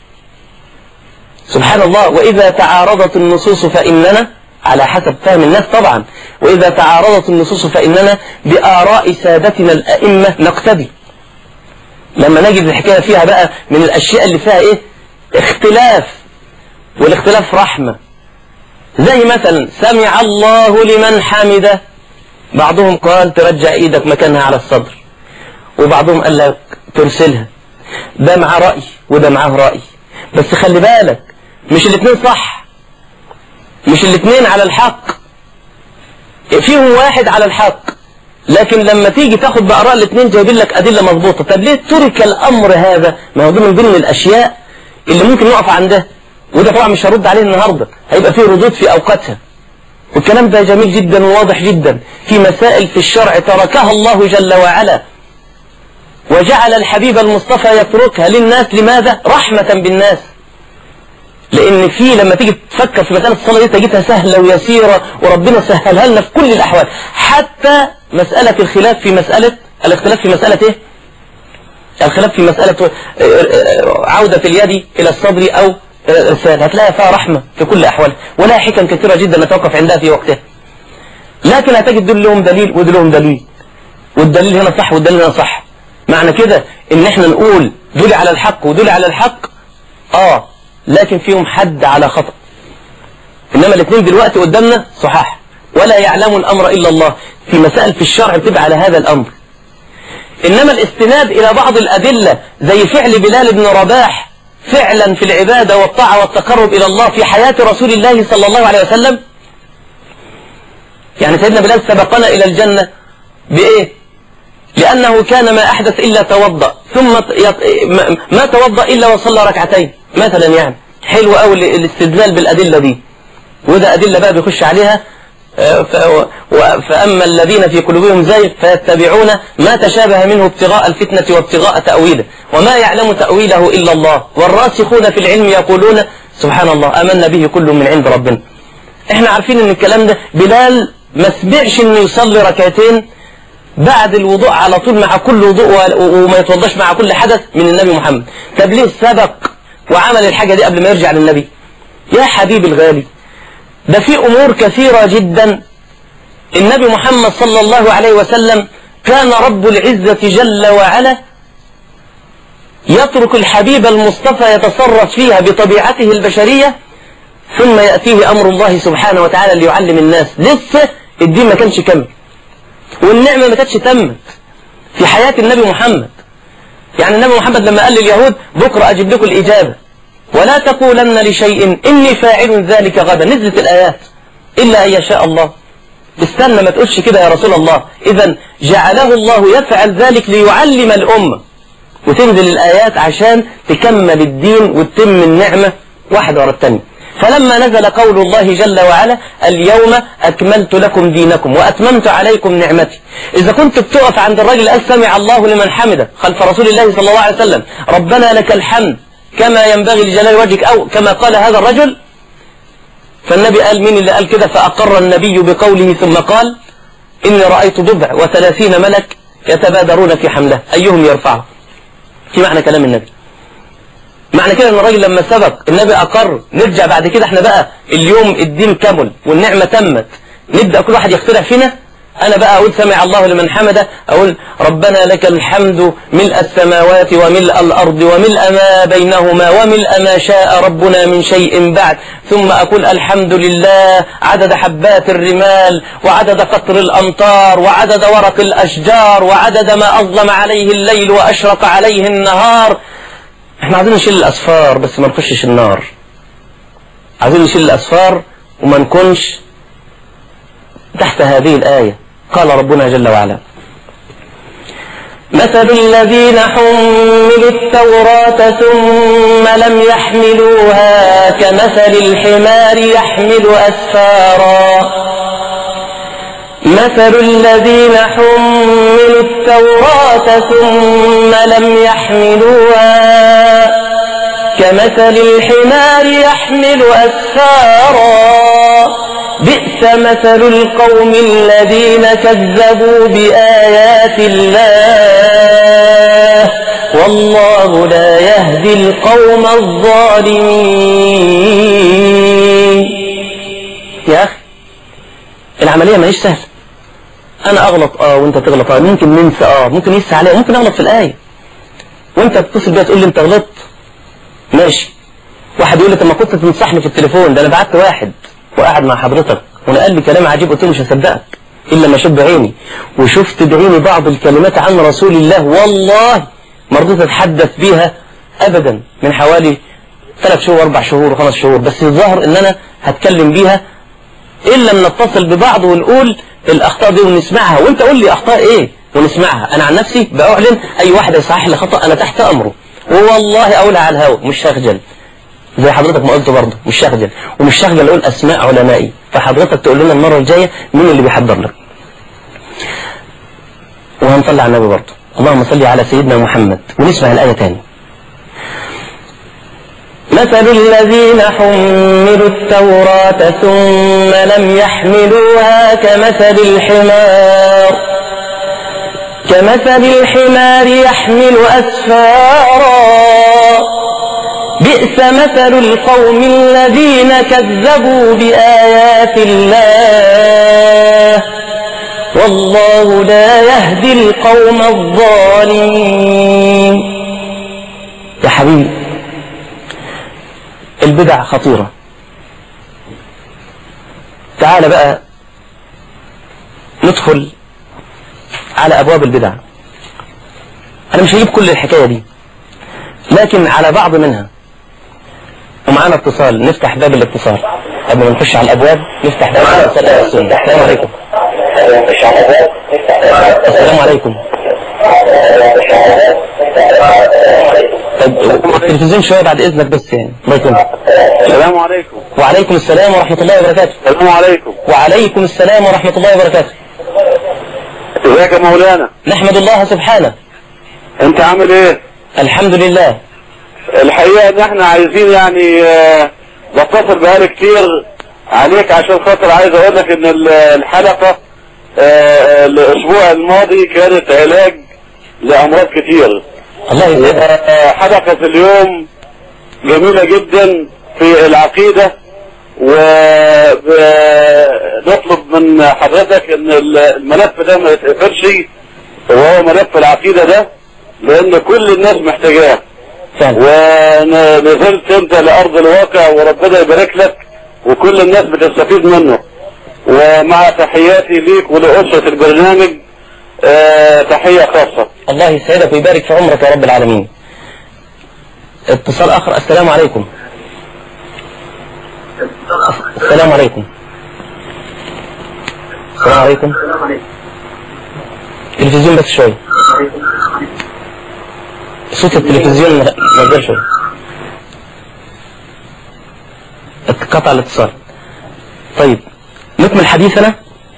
سبحان الله وإذا تعارضت النصوص فإننا على حسب فهم الناس طبعا وإذا تعارضت النصوص فإننا بآراء سادتنا الأئمة نقتدي لما نجد الحكاية فيها بقى من الأشياء اللي فيها إيه اختلاف والاختلاف رحمة زي مثلا سمع الله لمن حمده بعضهم قال ترجع ايدك مكانها على الصدر وبعضهم قال لك ترسلها ده معاه رأي وده معاه رأي بس خلي بالك مش الاثنين صح مش الاثنين على الحق فيهم واحد على الحق لكن لما تيجي تاخد بآراء الاثنين جايبين لك أدلة مضبوطة طب ليه ترك الأمر هذا ما هو ده من ضمن الأشياء اللي ممكن نقف عندها وده طبعا مش هرد عليه النهاردة هيبقى فيه ردود في أوقاتها والكلام ده جميل جدا وواضح جدا في مسائل في الشرع تركها الله جل وعلا وجعل الحبيب المصطفى يتركها للناس لماذا؟ رحمة بالناس لأن في لما تيجي تفكر في مسألة الصلاة دي تجدها سهلة ويسيرة وربنا سهلها لنا في كل الأحوال حتى مسألة الخلاف في مسألة الاختلاف في مسألة إيه؟ الخلاف في مسألة عودة اليد إلى الصدر أو الإرسال هتلاقي فيها رحمة في كل أحوال ولها حكم كثيرة جدا نتوقف عندها في وقتها لكن هتجد دول لهم دليل ودول لهم دليل والدليل هنا صح والدليل هنا صح معنى كده ان احنا نقول دول على الحق ودول على الحق اه لكن فيهم حد على خطأ انما الاثنين دلوقتي قدامنا صحاح ولا يعلم الامر الا الله في مسائل في الشرع بتبقى على هذا الامر انما الاستناد الى بعض الادلة زي فعل بلال بن رباح فعلا في العبادة والطاعة والتقرب إلى الله في حياة رسول الله صلى الله عليه وسلم يعني سيدنا بلال سبقنا إلى الجنة بإيه لأنه كان ما أحدث إلا توضأ ثم ما توضأ إلا وصلى ركعتين مثلا يعني حلو قوي الاستدلال بالأدلة دي وده أدلة بقى بيخش عليها فأما الذين في قلوبهم زيغ فيتبعون ما تشابه منه ابتغاء الفتنة وابتغاء تأويله وما يعلم تأويله إلا الله والراسخون في العلم يقولون سبحان الله آمنا به كل من عند ربنا احنا عارفين ان الكلام ده بلال ما سمعش انه يصلي ركعتين بعد الوضوء على طول مع كل وضوء وما يتوضاش مع كل حدث من النبي محمد طب ليه سبق وعمل الحاجة دي قبل ما يرجع للنبي يا حبيبي الغالي ده في أمور كثيرة جدا النبي محمد صلى الله عليه وسلم كان رب العزة جل وعلا يترك الحبيب المصطفى يتصرف فيها بطبيعته البشرية ثم يأتيه أمر الله سبحانه وتعالى ليعلم الناس لسه الدين ما كانش كمل والنعمة ما كانتش تمت في حياة النبي محمد يعني النبي محمد لما قال لليهود بكرة أجيب لكم الإجابة ولا تقولن لشيء إني فاعل ذلك غدا نزلت الآيات إلا أن يشاء الله استنى ما تقولش كده يا رسول الله إذا جعله الله يفعل ذلك ليعلم الأمة وتنزل الآيات عشان تكمل الدين وتتم النعمة واحدة ورا الثانية فلما نزل قول الله جل وعلا اليوم أكملت لكم دينكم وأتممت عليكم نعمتي إذا كنت بتقف عند الرجل قال سمع الله لمن حمده خلف رسول الله صلى الله عليه وسلم ربنا لك الحمد كما ينبغي لجلال وجهك أو كما قال هذا الرجل فالنبي قال مين اللي قال كده فأقر النبي بقوله ثم قال إني رأيت ضبع وثلاثين ملك يتبادرون في حمله أيهم يرفعه في معنى كلام النبي معنى كده ان الراجل لما سبق النبي اقر نرجع بعد كده احنا بقى اليوم الدين كمل والنعمة تمت نبدأ كل واحد يخترع فينا انا بقى اقول سمع الله لمن حمده اقول ربنا لك الحمد ملء السماوات وملء الارض وملء ما بينهما وملء ما شاء ربنا من شيء بعد ثم اقول الحمد لله عدد حبات الرمال وعدد قطر الامطار وعدد ورق الاشجار وعدد ما اظلم عليه الليل واشرق عليه النهار احنا عايزين نشيل الاسفار بس ما نخشش النار عايزين نشيل الاسفار وما نكونش تحت هذه الآية قال ربنا جل وعلا مثل الذين حملوا التوراة ثم لم يحملوها كمثل الحمار يحمل أسفارا مثل الذين حملوا التوراة ثم لم يحملوها كمثل الحمار يحمل أسفارا بئس مثل القوم الذين كذبوا بآيات الله والله لا يهدي القوم الظالمين يا أخي العملية ما هيش سهلة أنا أغلط آه وأنت تغلط آه ممكن ننسى آه ممكن ينسى عليا ممكن أغلط في الآية وأنت تتصل بيا تقول لي أنت غلطت ماشي واحد يقول لي طب ما كنت تنصحني في التليفون ده أنا بعت واحد وقاعد مع حضرتك ونقل لي كلام عجيب قلت له مش هصدقك إلا ما شوف بعيني وشفت بعيني بعض الكلمات عن رسول الله والله ما رضيت أتحدث بيها أبدا من حوالي ثلاث شهور أربع شهور وخمس شهور بس الظاهر إن أنا هتكلم بيها إلا لما نتصل ببعض ونقول الأخطاء دي ونسمعها وأنت قول لي أخطاء إيه ونسمعها أنا عن نفسي بأعلن أي واحد يصحح لي خطأ أنا تحت أمره والله أقولها على الهواء مش هخجل زي حضرتك ما قلت برضه مش هخجل ومش هخجل اقول اسماء علمائي فحضرتك تقول لنا المره الجايه مين اللي بيحضر لك وهنصلي على النبي برضه اللهم صل على سيدنا محمد ونسمع الايه تاني مثل الذين حملوا التوراة ثم لم يحملوها كمثل الحمار كمثل الحمار يحمل أسفارا بئس مثل القوم الذين كذبوا بآيات الله والله لا يهدي القوم الظالمين يا حبيبي البدع خطيرة تعال بقى ندخل على أبواب البدع أنا مش هجيب كل الحكاية دي لكن على بعض منها ومعانا اتصال نفتح باب الاتصال قبل ما نخش على الابواب نفتح باب الاتصال على السنه السلام عليكم السلام عليكم طيب التلفزيون شويه بعد اذنك بس يعني الله يكرمك السلام عليكم وعليكم السلام ورحمه الله وبركاته السلام عليكم وعليكم السلام ورحمه الله وبركاته ازيك يا مولانا نحمد الله سبحانه انت عامل ايه الحمد لله الحقيقة ان احنا عايزين يعني آه، بتصل بقالي كتير عليك عشان خاطر عايز اقول لك ان ال- الحلقة آه، الاسبوع الماضي كانت علاج لامراض كتير الله يسعدك آه، حلقة اليوم جميلة جدا في العقيدة ونطلب من حضرتك ان ال- الملف ده ما يتقفلش وهو ملف العقيدة ده لان كل الناس محتاجاه فعلا ونزلت انت لارض الواقع وربنا يبارك لك وكل الناس بتستفيد منه ومع تحياتي ليك ولأسرة البرنامج آه، تحية خاصة الله يسعدك ويبارك في عمرك يا رب العالمين اتصال اخر السلام عليكم السلام عليكم السلام عليكم تلفزيون بس شوي صوت التلفزيون نزل شوي اتقطع الاتصال طيب نكمل حديثنا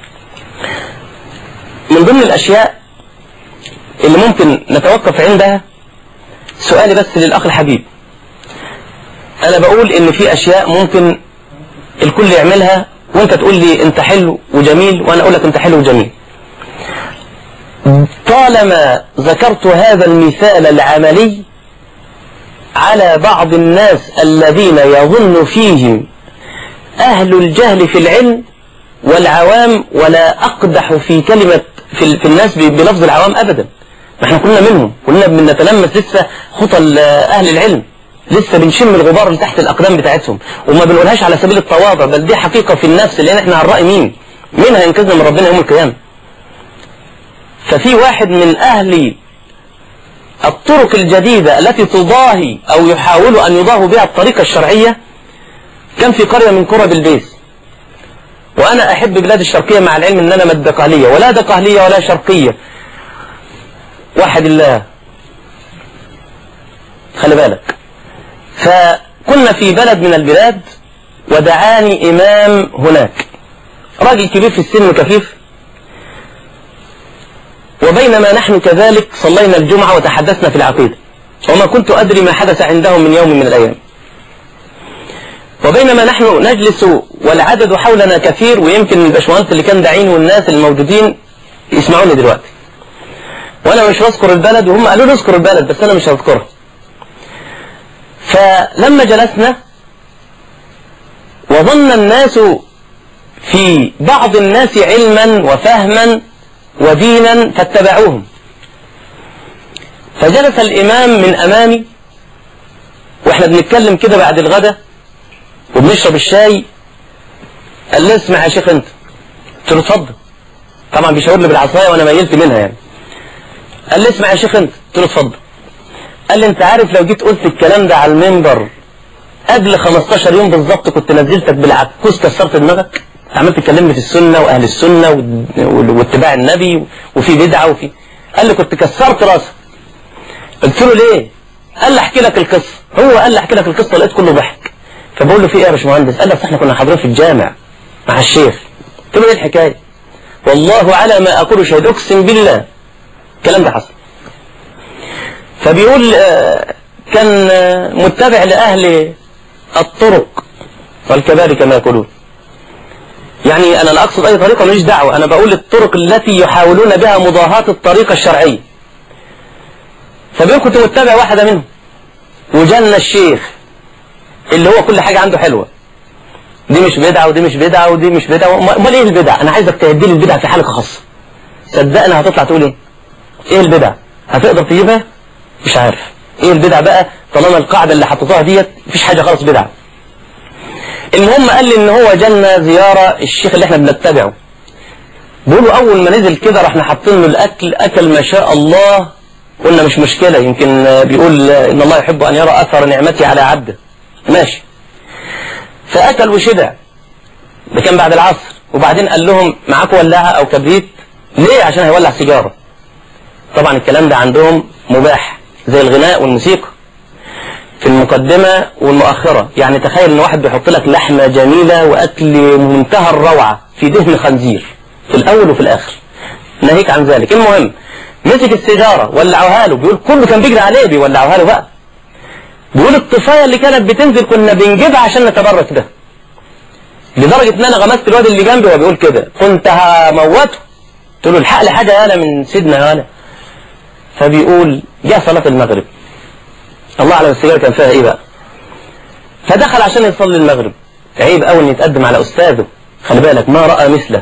من ضمن الاشياء اللي ممكن نتوقف عندها سؤالي بس للأخ الحبيب أنا بقول إن في أشياء ممكن الكل يعملها وانت تقول لي انت حلو وجميل وانا اقول لك انت حلو وجميل طالما ذكرت هذا المثال العملي على بعض الناس الذين يظن فيهم أهل الجهل في العلم والعوام ولا أقدح في كلمة في, في الناس بلفظ العوام أبدا احنا كلنا منهم كلنا بنتلمس لسه خطى أهل العلم لسه بنشم الغبار اللي تحت الأقدام بتاعتهم وما بنقولهاش على سبيل التواضع بل دي حقيقة في النفس لأن احنا على الرأي مين مين هينقذنا من ربنا يوم القيامة ففي واحد من أهل الطرق الجديدة التي تضاهي أو يحاول أن يضاهوا بها الطريقة الشرعية كان في قرية من قرى بلبيس وأنا أحب بلاد الشرقية مع العلم أن أنا ما دقهلية ولا دقهلية ولا شرقية واحد الله خلي بالك فكنا في بلد من البلاد ودعاني إمام هناك راجل كبير في السن كفيف وبينما نحن كذلك صلينا الجمعة وتحدثنا في العقيدة وما كنت أدري ما حدث عندهم من يوم من الأيام وبينما نحن نجلس والعدد حولنا كثير ويمكن الباشمهندس اللي كان داعين والناس الموجودين يسمعوني دلوقتي وانا مش هذكر البلد وهم قالوا لي اذكر البلد بس انا مش هذكرها فلما جلسنا وظن الناس في بعض الناس علما وفهما ودينا فاتبعوهم فجلس الإمام من أمامي وإحنا بنتكلم كده بعد الغداء وبنشرب الشاي قال لي اسمع يا شيخ أنت قلت له اتفضل طبعا بيشاور لي بالعصاية وأنا ميلت منها يعني قال لي اسمع يا شيخ أنت قلت له اتفضل قال لي أنت عارف لو جيت قلت الكلام ده على المنبر قبل 15 يوم بالظبط كنت نزلتك بالعكوس كسرت دماغك عمال تكلمني في السنة وأهل السنة واتباع النبي وفي بدعة وفي قال لي كنت كسرت راسك قلت له ليه قال لي احكي لك القصة هو قال لي احكي لك القصة لقيت كله ضحك فبقول له في ايه يا باشمهندس قال لي احنا كنا حاضرين في الجامع مع الشيخ قلت له ايه الحكاية والله على ما اقول شهيد اقسم بالله الكلام ده حصل فبيقول كان متبع لأهل الطرق والكبار كما يقولون يعني أنا لا أقصد أي طريقة ماليش دعوة أنا بقول الطرق التي يحاولون بها مضاهاة الطريقة الشرعية فبيقول كنت متبع واحدة منهم وجالنا الشيخ اللي هو كل حاجة عنده حلوة دي مش بدعة ودي مش بدعة ودي مش بدعة امال ايه البدع انا عايزك تهدي لي البدع في حلقة خاصة صدقني هتطلع تقول ايه ايه البدع هتقدر تجيبها مش عارف ايه البدع بقى طالما القاعدة اللي حطيتوها ديت مفيش حاجة خالص بدعة المهم قال لي ان هو جالنا زيارة الشيخ اللي احنا بنتبعه بيقولوا اول ما نزل كده رحنا حاطين له الاكل اكل ما شاء الله قلنا مش مشكلة يمكن بيقول ان الله يحب ان يرى اثر نعمتي على عبده ماشي فاكل وشبع ده كان بعد العصر وبعدين قال لهم معاكم ولاعة او كبريت ليه عشان هيولع سيجارة طبعا الكلام ده عندهم مباح زي الغناء والموسيقى في المقدمة والمؤخرة يعني تخيل ان واحد بيحط لك لحمة جميلة واكل منتهى الروعة في دهن خنزير في الاول وفي الاخر ناهيك عن ذلك المهم مسك السيجارة ولعوها له بيقول كله كان بيجري عليه بيولعوها له بقى بيقول الطفاية اللي كانت بتنزل كنا بنجيبها عشان نتبرك ده لدرجة ان انا غمست الواد اللي جنبي وهو بيقول كده كنت هموته قلت له الحق لي حاجة يالا من سيدنا يالا فبيقول جاء صلاة المغرب الله اعلم السيجاره كان فيها ايه بقى فدخل عشان يصلي المغرب عيب قوي ان يتقدم على استاذه خلي بالك ما راى مثله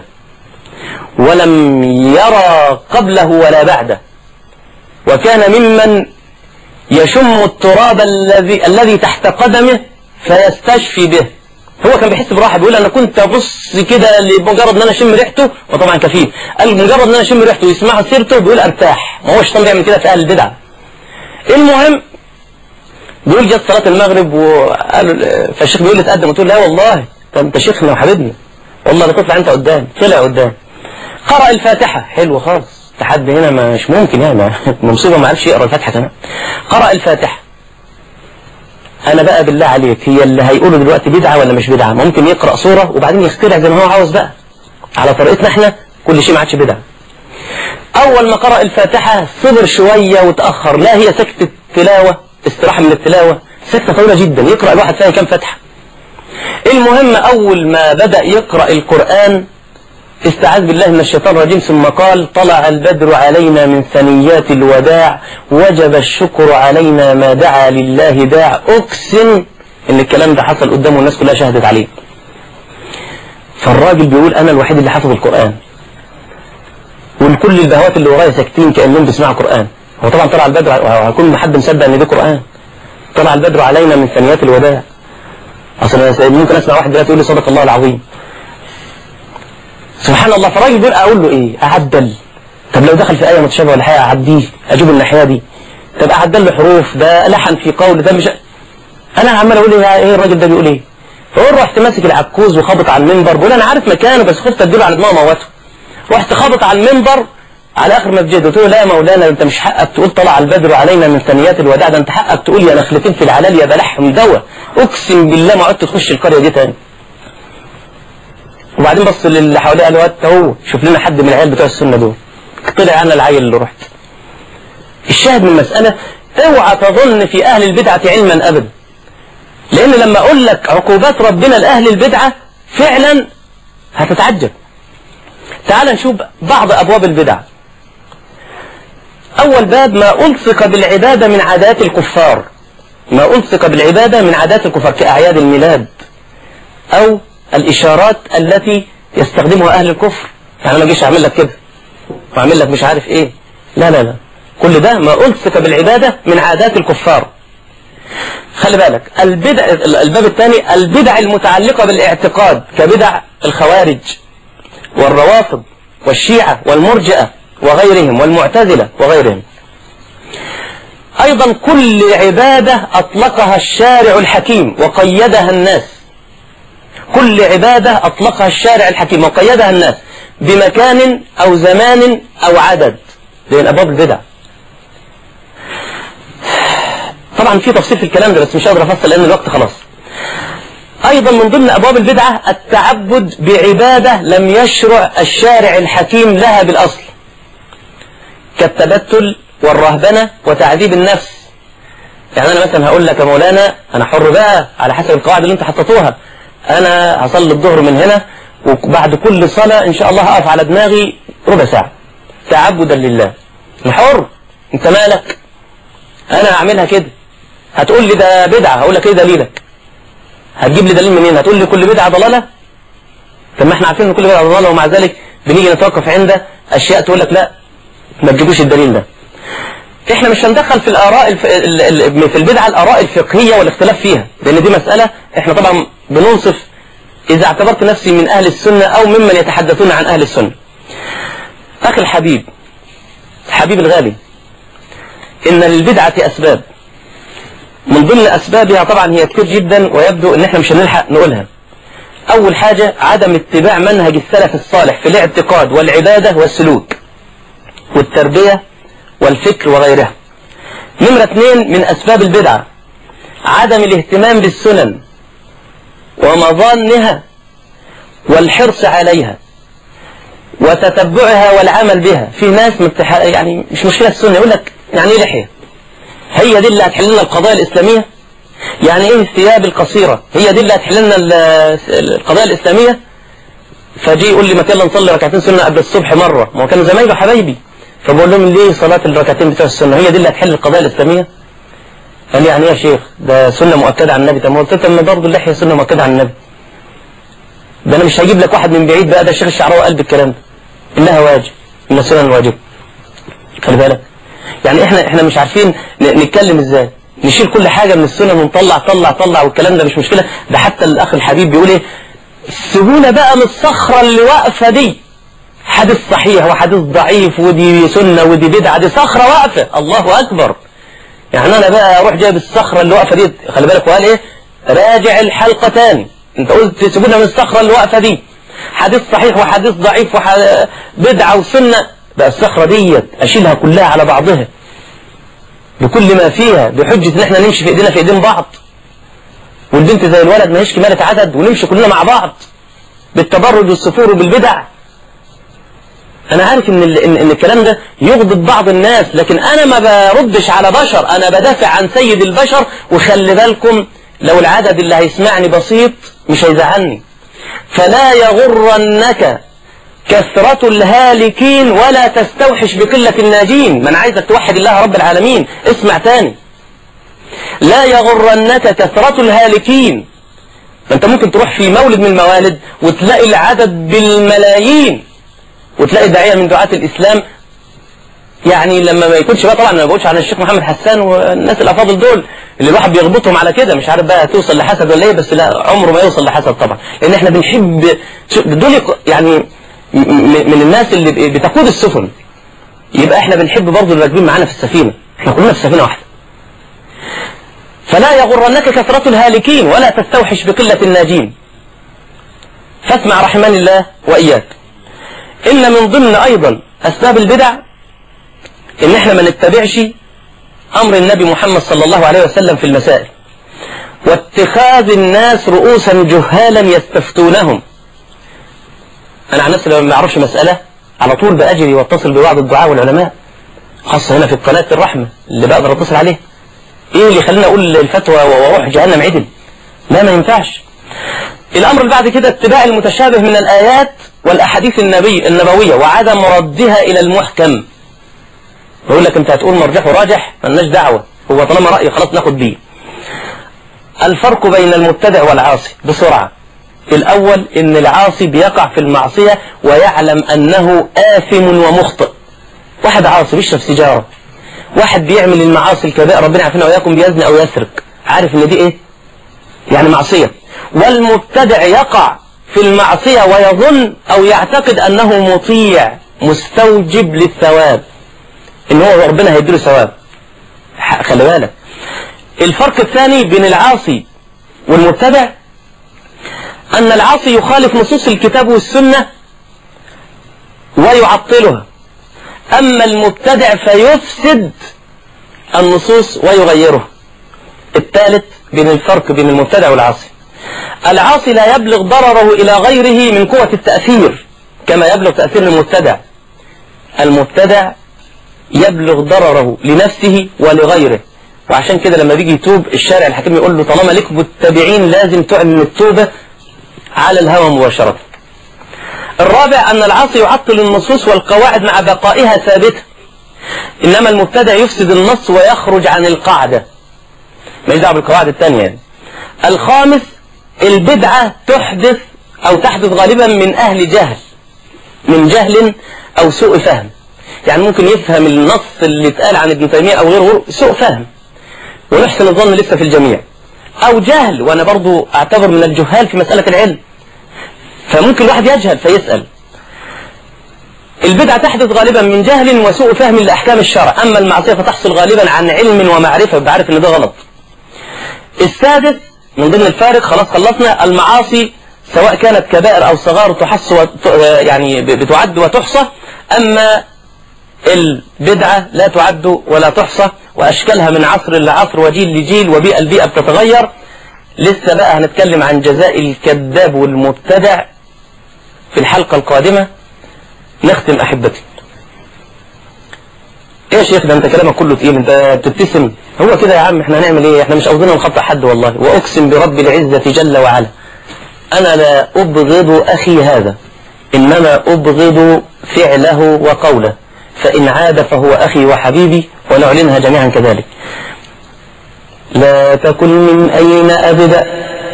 ولم يرى قبله ولا بعده وكان ممن يشم التراب الذي الذي تحت قدمه فيستشفي به هو كان بيحس براحه بيقول انا كنت ابص كده لمجرد ان انا اشم ريحته وطبعا كفيف قال مجرد ان انا اشم ريحته ويسمع سيرته بيقول ارتاح ما هو الشيطان بيعمل كده في اهل البدع المهم بيقول جت صلاة المغرب وقالوا فالشيخ بيقول لي اتقدم قلت له لا والله طب انت شيخنا وحبيبنا والله تطلع انت قدام طلع قدام قرأ الفاتحة حلو خالص لحد هنا مش ممكن يعني مصيبة ما عرفش يقرأ الفاتحة كمان قرأ الفاتحة انا بقى بالله عليك هي اللي هيقوله دلوقتي بدعة ولا مش بدعة ممكن يقرأ صورة وبعدين يخترع زي ما هو عاوز بقى على طريقتنا احنا كل شيء ما عادش بدعة اول ما قرأ الفاتحة صبر شوية وتأخر لا هي سكتة تلاوة استراحة من التلاوة سكتة طويلة جدا يقرأ الواحد فيها كام فتحة المهم أول ما بدأ يقرأ القرآن استعاذ بالله من الشيطان الرجيم ثم قال طلع البدر علينا من ثنيات الوداع وجب الشكر علينا ما دعا لله داع أقسم إن الكلام ده حصل قدامه والناس كلها شهدت عليه فالراجل بيقول أنا الوحيد اللي حافظ القرآن والكل البهوات اللي ورايا ساكتين كأنهم بيسمعوا قرآن هو طبعا طلع البدر هيكون حد مصدق ان ده قرآن طلع البدر علينا من ثنيات الوداع اصل ممكن اسمع واحد دلوقتي يقول لي صدق الله العظيم سبحان الله فالراجل بيقول اقول له ايه اعدل طب لو دخل في ايه متشابهه ولا حاجه اعديه اجيب الناحيه دي طب اعدل له حروف ده لحن في قول ده مش انا عمال اقول ايه ايه الراجل ده بيقول ايه فقول رحت ماسك العكوز وخابط على المنبر بقول انا عارف مكانه بس خفت اديله على دماغه موته رحت خابط على المنبر على اخر مسجد قلت له لا يا مولانا انت مش حقك تقول طلع البدر علينا من ثنيات الوداع ده انت حقك تقول يا نخلتين في العلال يا بلحهم دواء اقسم بالله ما عدت تخش القريه دي تاني وبعدين بص للي حواليه قال له انت هو شوف لنا حد من العيال بتوع السنه دول طلع انا العيل اللي رحت الشاهد من المساله اوعى تظن في اهل البدعه علما ابدا لان لما اقول لك عقوبات ربنا لاهل البدعه فعلا هتتعجب تعال نشوف بعض ابواب البدع أول باب ما ألصق بالعبادة من عادات الكفار ما ألصق بالعبادة من عادات الكفار كأعياد الميلاد أو الإشارات التي يستخدمها أهل الكفر يعني ما أجيش أعمل لك كده وأعمل لك مش عارف إيه لا لا لا كل ده ما ألصق بالعبادة من عادات الكفار خلي بالك البدع الباب الثاني البدع المتعلقة بالاعتقاد كبدع الخوارج والروافض والشيعة والمرجئة وغيرهم والمعتزلة وغيرهم أيضا كل عبادة أطلقها الشارع الحكيم وقيدها الناس كل عبادة أطلقها الشارع الحكيم وقيدها الناس بمكان أو زمان أو عدد لأن أبواب البدع طبعا في تفصيل في الكلام ده بس مش قادر أفصل لأن الوقت خلاص أيضا من ضمن أبواب البدعة التعبد بعبادة لم يشرع الشارع الحكيم لها بالأصل كالتبتل والرهبنة وتعذيب النفس يعني أنا مثلا هقول لك يا مولانا أنا حر بقى على حسب القواعد اللي أنت حطيتوها أنا هصلي الظهر من هنا وبعد كل صلاة إن شاء الله هقف على دماغي ربع ساعة تعبدا لله أنا حر أنت مالك أنا هعملها كده هتقول لي ده بدعة هقول لك إيه دليلك هتجيب لي دليل منين هتقول لي كل بدعة ضلالة طب ما احنا عارفين ان كل بدعة ضلالة ومع ذلك بنيجي نتوقف عند أشياء تقول لك لا ما تجيبوش الدليل ده احنا مش هندخل في الاراء الف... في البدعه الاراء الفقهيه والاختلاف فيها لان دي مساله احنا طبعا بننصف اذا اعتبرت نفسي من اهل السنه او ممن يتحدثون عن اهل السنه اخي الحبيب حبيب الغالي ان للبدعه اسباب من ضمن اسبابها طبعا هي كتير جدا ويبدو ان احنا مش هنلحق نقولها اول حاجه عدم اتباع منهج السلف الصالح في الاعتقاد والعباده والسلوك والتربية والفكر وغيرها نمرة اثنين من أسباب البدعة عدم الاهتمام بالسنن ومظانها والحرص عليها وتتبعها والعمل بها في ناس متح... يعني مش مشكلة السنة يقول لك يعني ايه لحية هي دي اللي هتحل لنا القضايا الإسلامية يعني ايه الثياب القصيرة هي دي اللي هتحل لنا القضايا الإسلامية فجي يقول لي ما يلا نصلي ركعتين سنة قبل الصبح مرة ما هو كانوا زمايله حبايبي فبقول لهم ليه صلاة الركعتين بتوع السنة هي دي اللي هتحل القضايا الإسلامية قال لي يعني ايه يا شيخ ده سنة مؤكدة عن النبي طب قلت له برضه اللحية سنة مؤكدة عن النبي ده انا مش هجيب لك واحد من بعيد بقى ده الشيخ الشعراوي قال بالكلام ده انها واجب ان السنة الواجب خلي بالك يعني احنا احنا مش عارفين نتكلم ازاي نشيل كل حاجة من السنة ونطلع طلع طلع والكلام ده مش مشكلة ده حتى الاخ الحبيب بيقول ايه سيبونا بقى من الصخرة اللي واقفة دي حديث صحيح وحديث ضعيف ودي سنة ودي بدعة دي صخرة واقفة الله أكبر يعني أنا بقى أروح جايب الصخرة اللي واقفة دي خلي بالك وقال إيه راجع الحلقة تاني أنت قلت تسيبونا من الصخرة اللي واقفة دي حديث صحيح وحديث ضعيف وبدعة وسنة بقى الصخرة ديت أشيلها كلها على بعضها بكل ما فيها بحجة إن إحنا نمشي في إيدينا في إيدين بعض والبنت زي الولد ما هيش كمالة عدد ونمشي كلنا مع بعض بالتبرج والسفور وبالبدع انا عارف ان, إن, ان الكلام ده يغضب بعض الناس لكن انا ما بردش على بشر انا بدافع عن سيد البشر وخلي بالكم لو العدد اللي هيسمعني بسيط مش هيزعلني فلا يغرنك كثرة الهالكين ولا تستوحش بقلة الناجين من عايزك توحد الله رب العالمين اسمع تاني لا يغرنك كثرة الهالكين انت ممكن تروح في مولد من الموالد وتلاقي العدد بالملايين وتلاقي داعية من دعاة الإسلام يعني لما ما يكونش بقى طبعا ما بقولش عن الشيخ محمد حسان والناس الافاضل دول اللي الواحد بيربطهم على كده مش عارف بقى توصل لحسد ولا ايه بس لا عمره ما يوصل لحسد طبعا لان احنا بنحب دول يعني من الناس اللي بتقود السفن يبقى احنا بنحب برضه اللي راكبين معانا في السفينه احنا كلنا في سفينه واحده فلا يغرنك كثرة الهالكين ولا تستوحش بقلة الناجين فاسمع رحمن الله وإياك إن من ضمن أيضا أسباب البدع إن إحنا ما نتبعش أمر النبي محمد صلى الله عليه وسلم في المسائل واتخاذ الناس رؤوسا جهالا يستفتونهم أنا عن نفسي لما ما أعرفش مسألة على طول بأجري واتصل ببعض الدعاء والعلماء خاصة هنا في قناة الرحمة اللي بقدر أتصل عليه ايه اللي خلينا اقول الفتوى واروح جهنم عدل لا ما ينفعش الامر اللي بعد كده اتباع المتشابه من الايات والاحاديث النبي النبوية وعدم ردها الى المحكم بقول لك انت هتقول مرجح وراجح ملناش دعوة هو طالما رأي خلاص ناخد بيه الفرق بين المبتدع والعاصي بسرعة الاول ان العاصي بيقع في المعصية ويعلم انه آثم ومخطئ واحد عاصي بيشرب سيجارة واحد بيعمل المعاصي الكبائر ربنا يعافينا وياكم بيزني او يسرق عارف ان دي ايه يعني معصية والمبتدع يقع في المعصية ويظن او يعتقد انه مطيع مستوجب للثواب ان هو ربنا هيديله ثواب خلي بالك الفرق الثاني بين العاصي والمبتدع ان العاصي يخالف نصوص الكتاب والسنة ويعطلها أما المبتدع فيفسد النصوص ويغيرها الثالث بين الفرق بين المبتدع والعاصي العاصي لا يبلغ ضرره إلى غيره من قوة التأثير كما يبلغ تأثير المبتدع المبتدع يبلغ ضرره لنفسه ولغيره وعشان كده لما بيجي يتوب الشارع الحكيم يقول له طالما لك متبعين لازم تعلن التوبة على الهوى مباشرة الرابع أن العاصي يعطل النصوص والقواعد مع بقائها ثابتة إنما المبتدع يفسد النص ويخرج عن القاعدة ما دعوه بالقواعد الثانية يعني. الخامس البدعة تحدث أو تحدث غالبا من أهل جهل من جهل أو سوء فهم يعني ممكن يفهم النص اللي اتقال عن ابن تيمية أو غيره سوء فهم ونحسن الظن لسه في الجميع أو جهل وأنا برضو أعتبر من الجهال في مسألة العلم فممكن الواحد يجهل فيسأل البدعة تحدث غالبا من جهل وسوء فهم لأحكام الشرع أما المعصية فتحصل غالبا عن علم ومعرفة بعرف أن ده غلط السادس من ضمن الفارق خلاص خلصنا المعاصي سواء كانت كبائر أو صغار تحص وت... يعني بتعد وتحصى أما البدعة لا تعد ولا تحصى وأشكالها من عصر لعصر وجيل لجيل وبيئة البيئة بتتغير لسه بقى هنتكلم عن جزاء الكذاب والمبتدع في الحلقة القادمة نختم أحبتي ايه يا شيخ ده انت كلامك كله تقيل انت بتبتسم هو كده يا عم احنا هنعمل ايه احنا مش قصدنا نخطئ حد والله واقسم برب العزة جل وعلا انا لا ابغض اخي هذا انما ابغض فعله وقوله فان عاد فهو اخي وحبيبي ونعلنها جميعا كذلك لا تكن من اين ابدا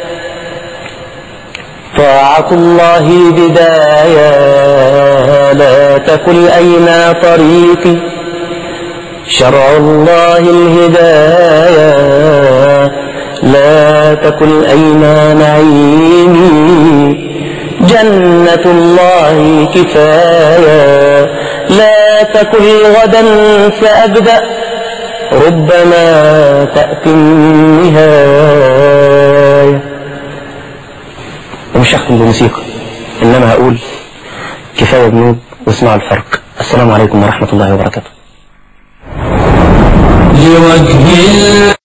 طاعة الله بداية لا تكن أين طريقي شرع الله الهداية لا تكن أين نعيمي جنة الله كفاية لا تكن غدا سأبدأ ربما تأتي النهاية ومش هختم بموسيقى إنما هقول كفاية ذنوب واسمعوا الفرق السلام عليكم ورحمة الله وبركاته لوجه الله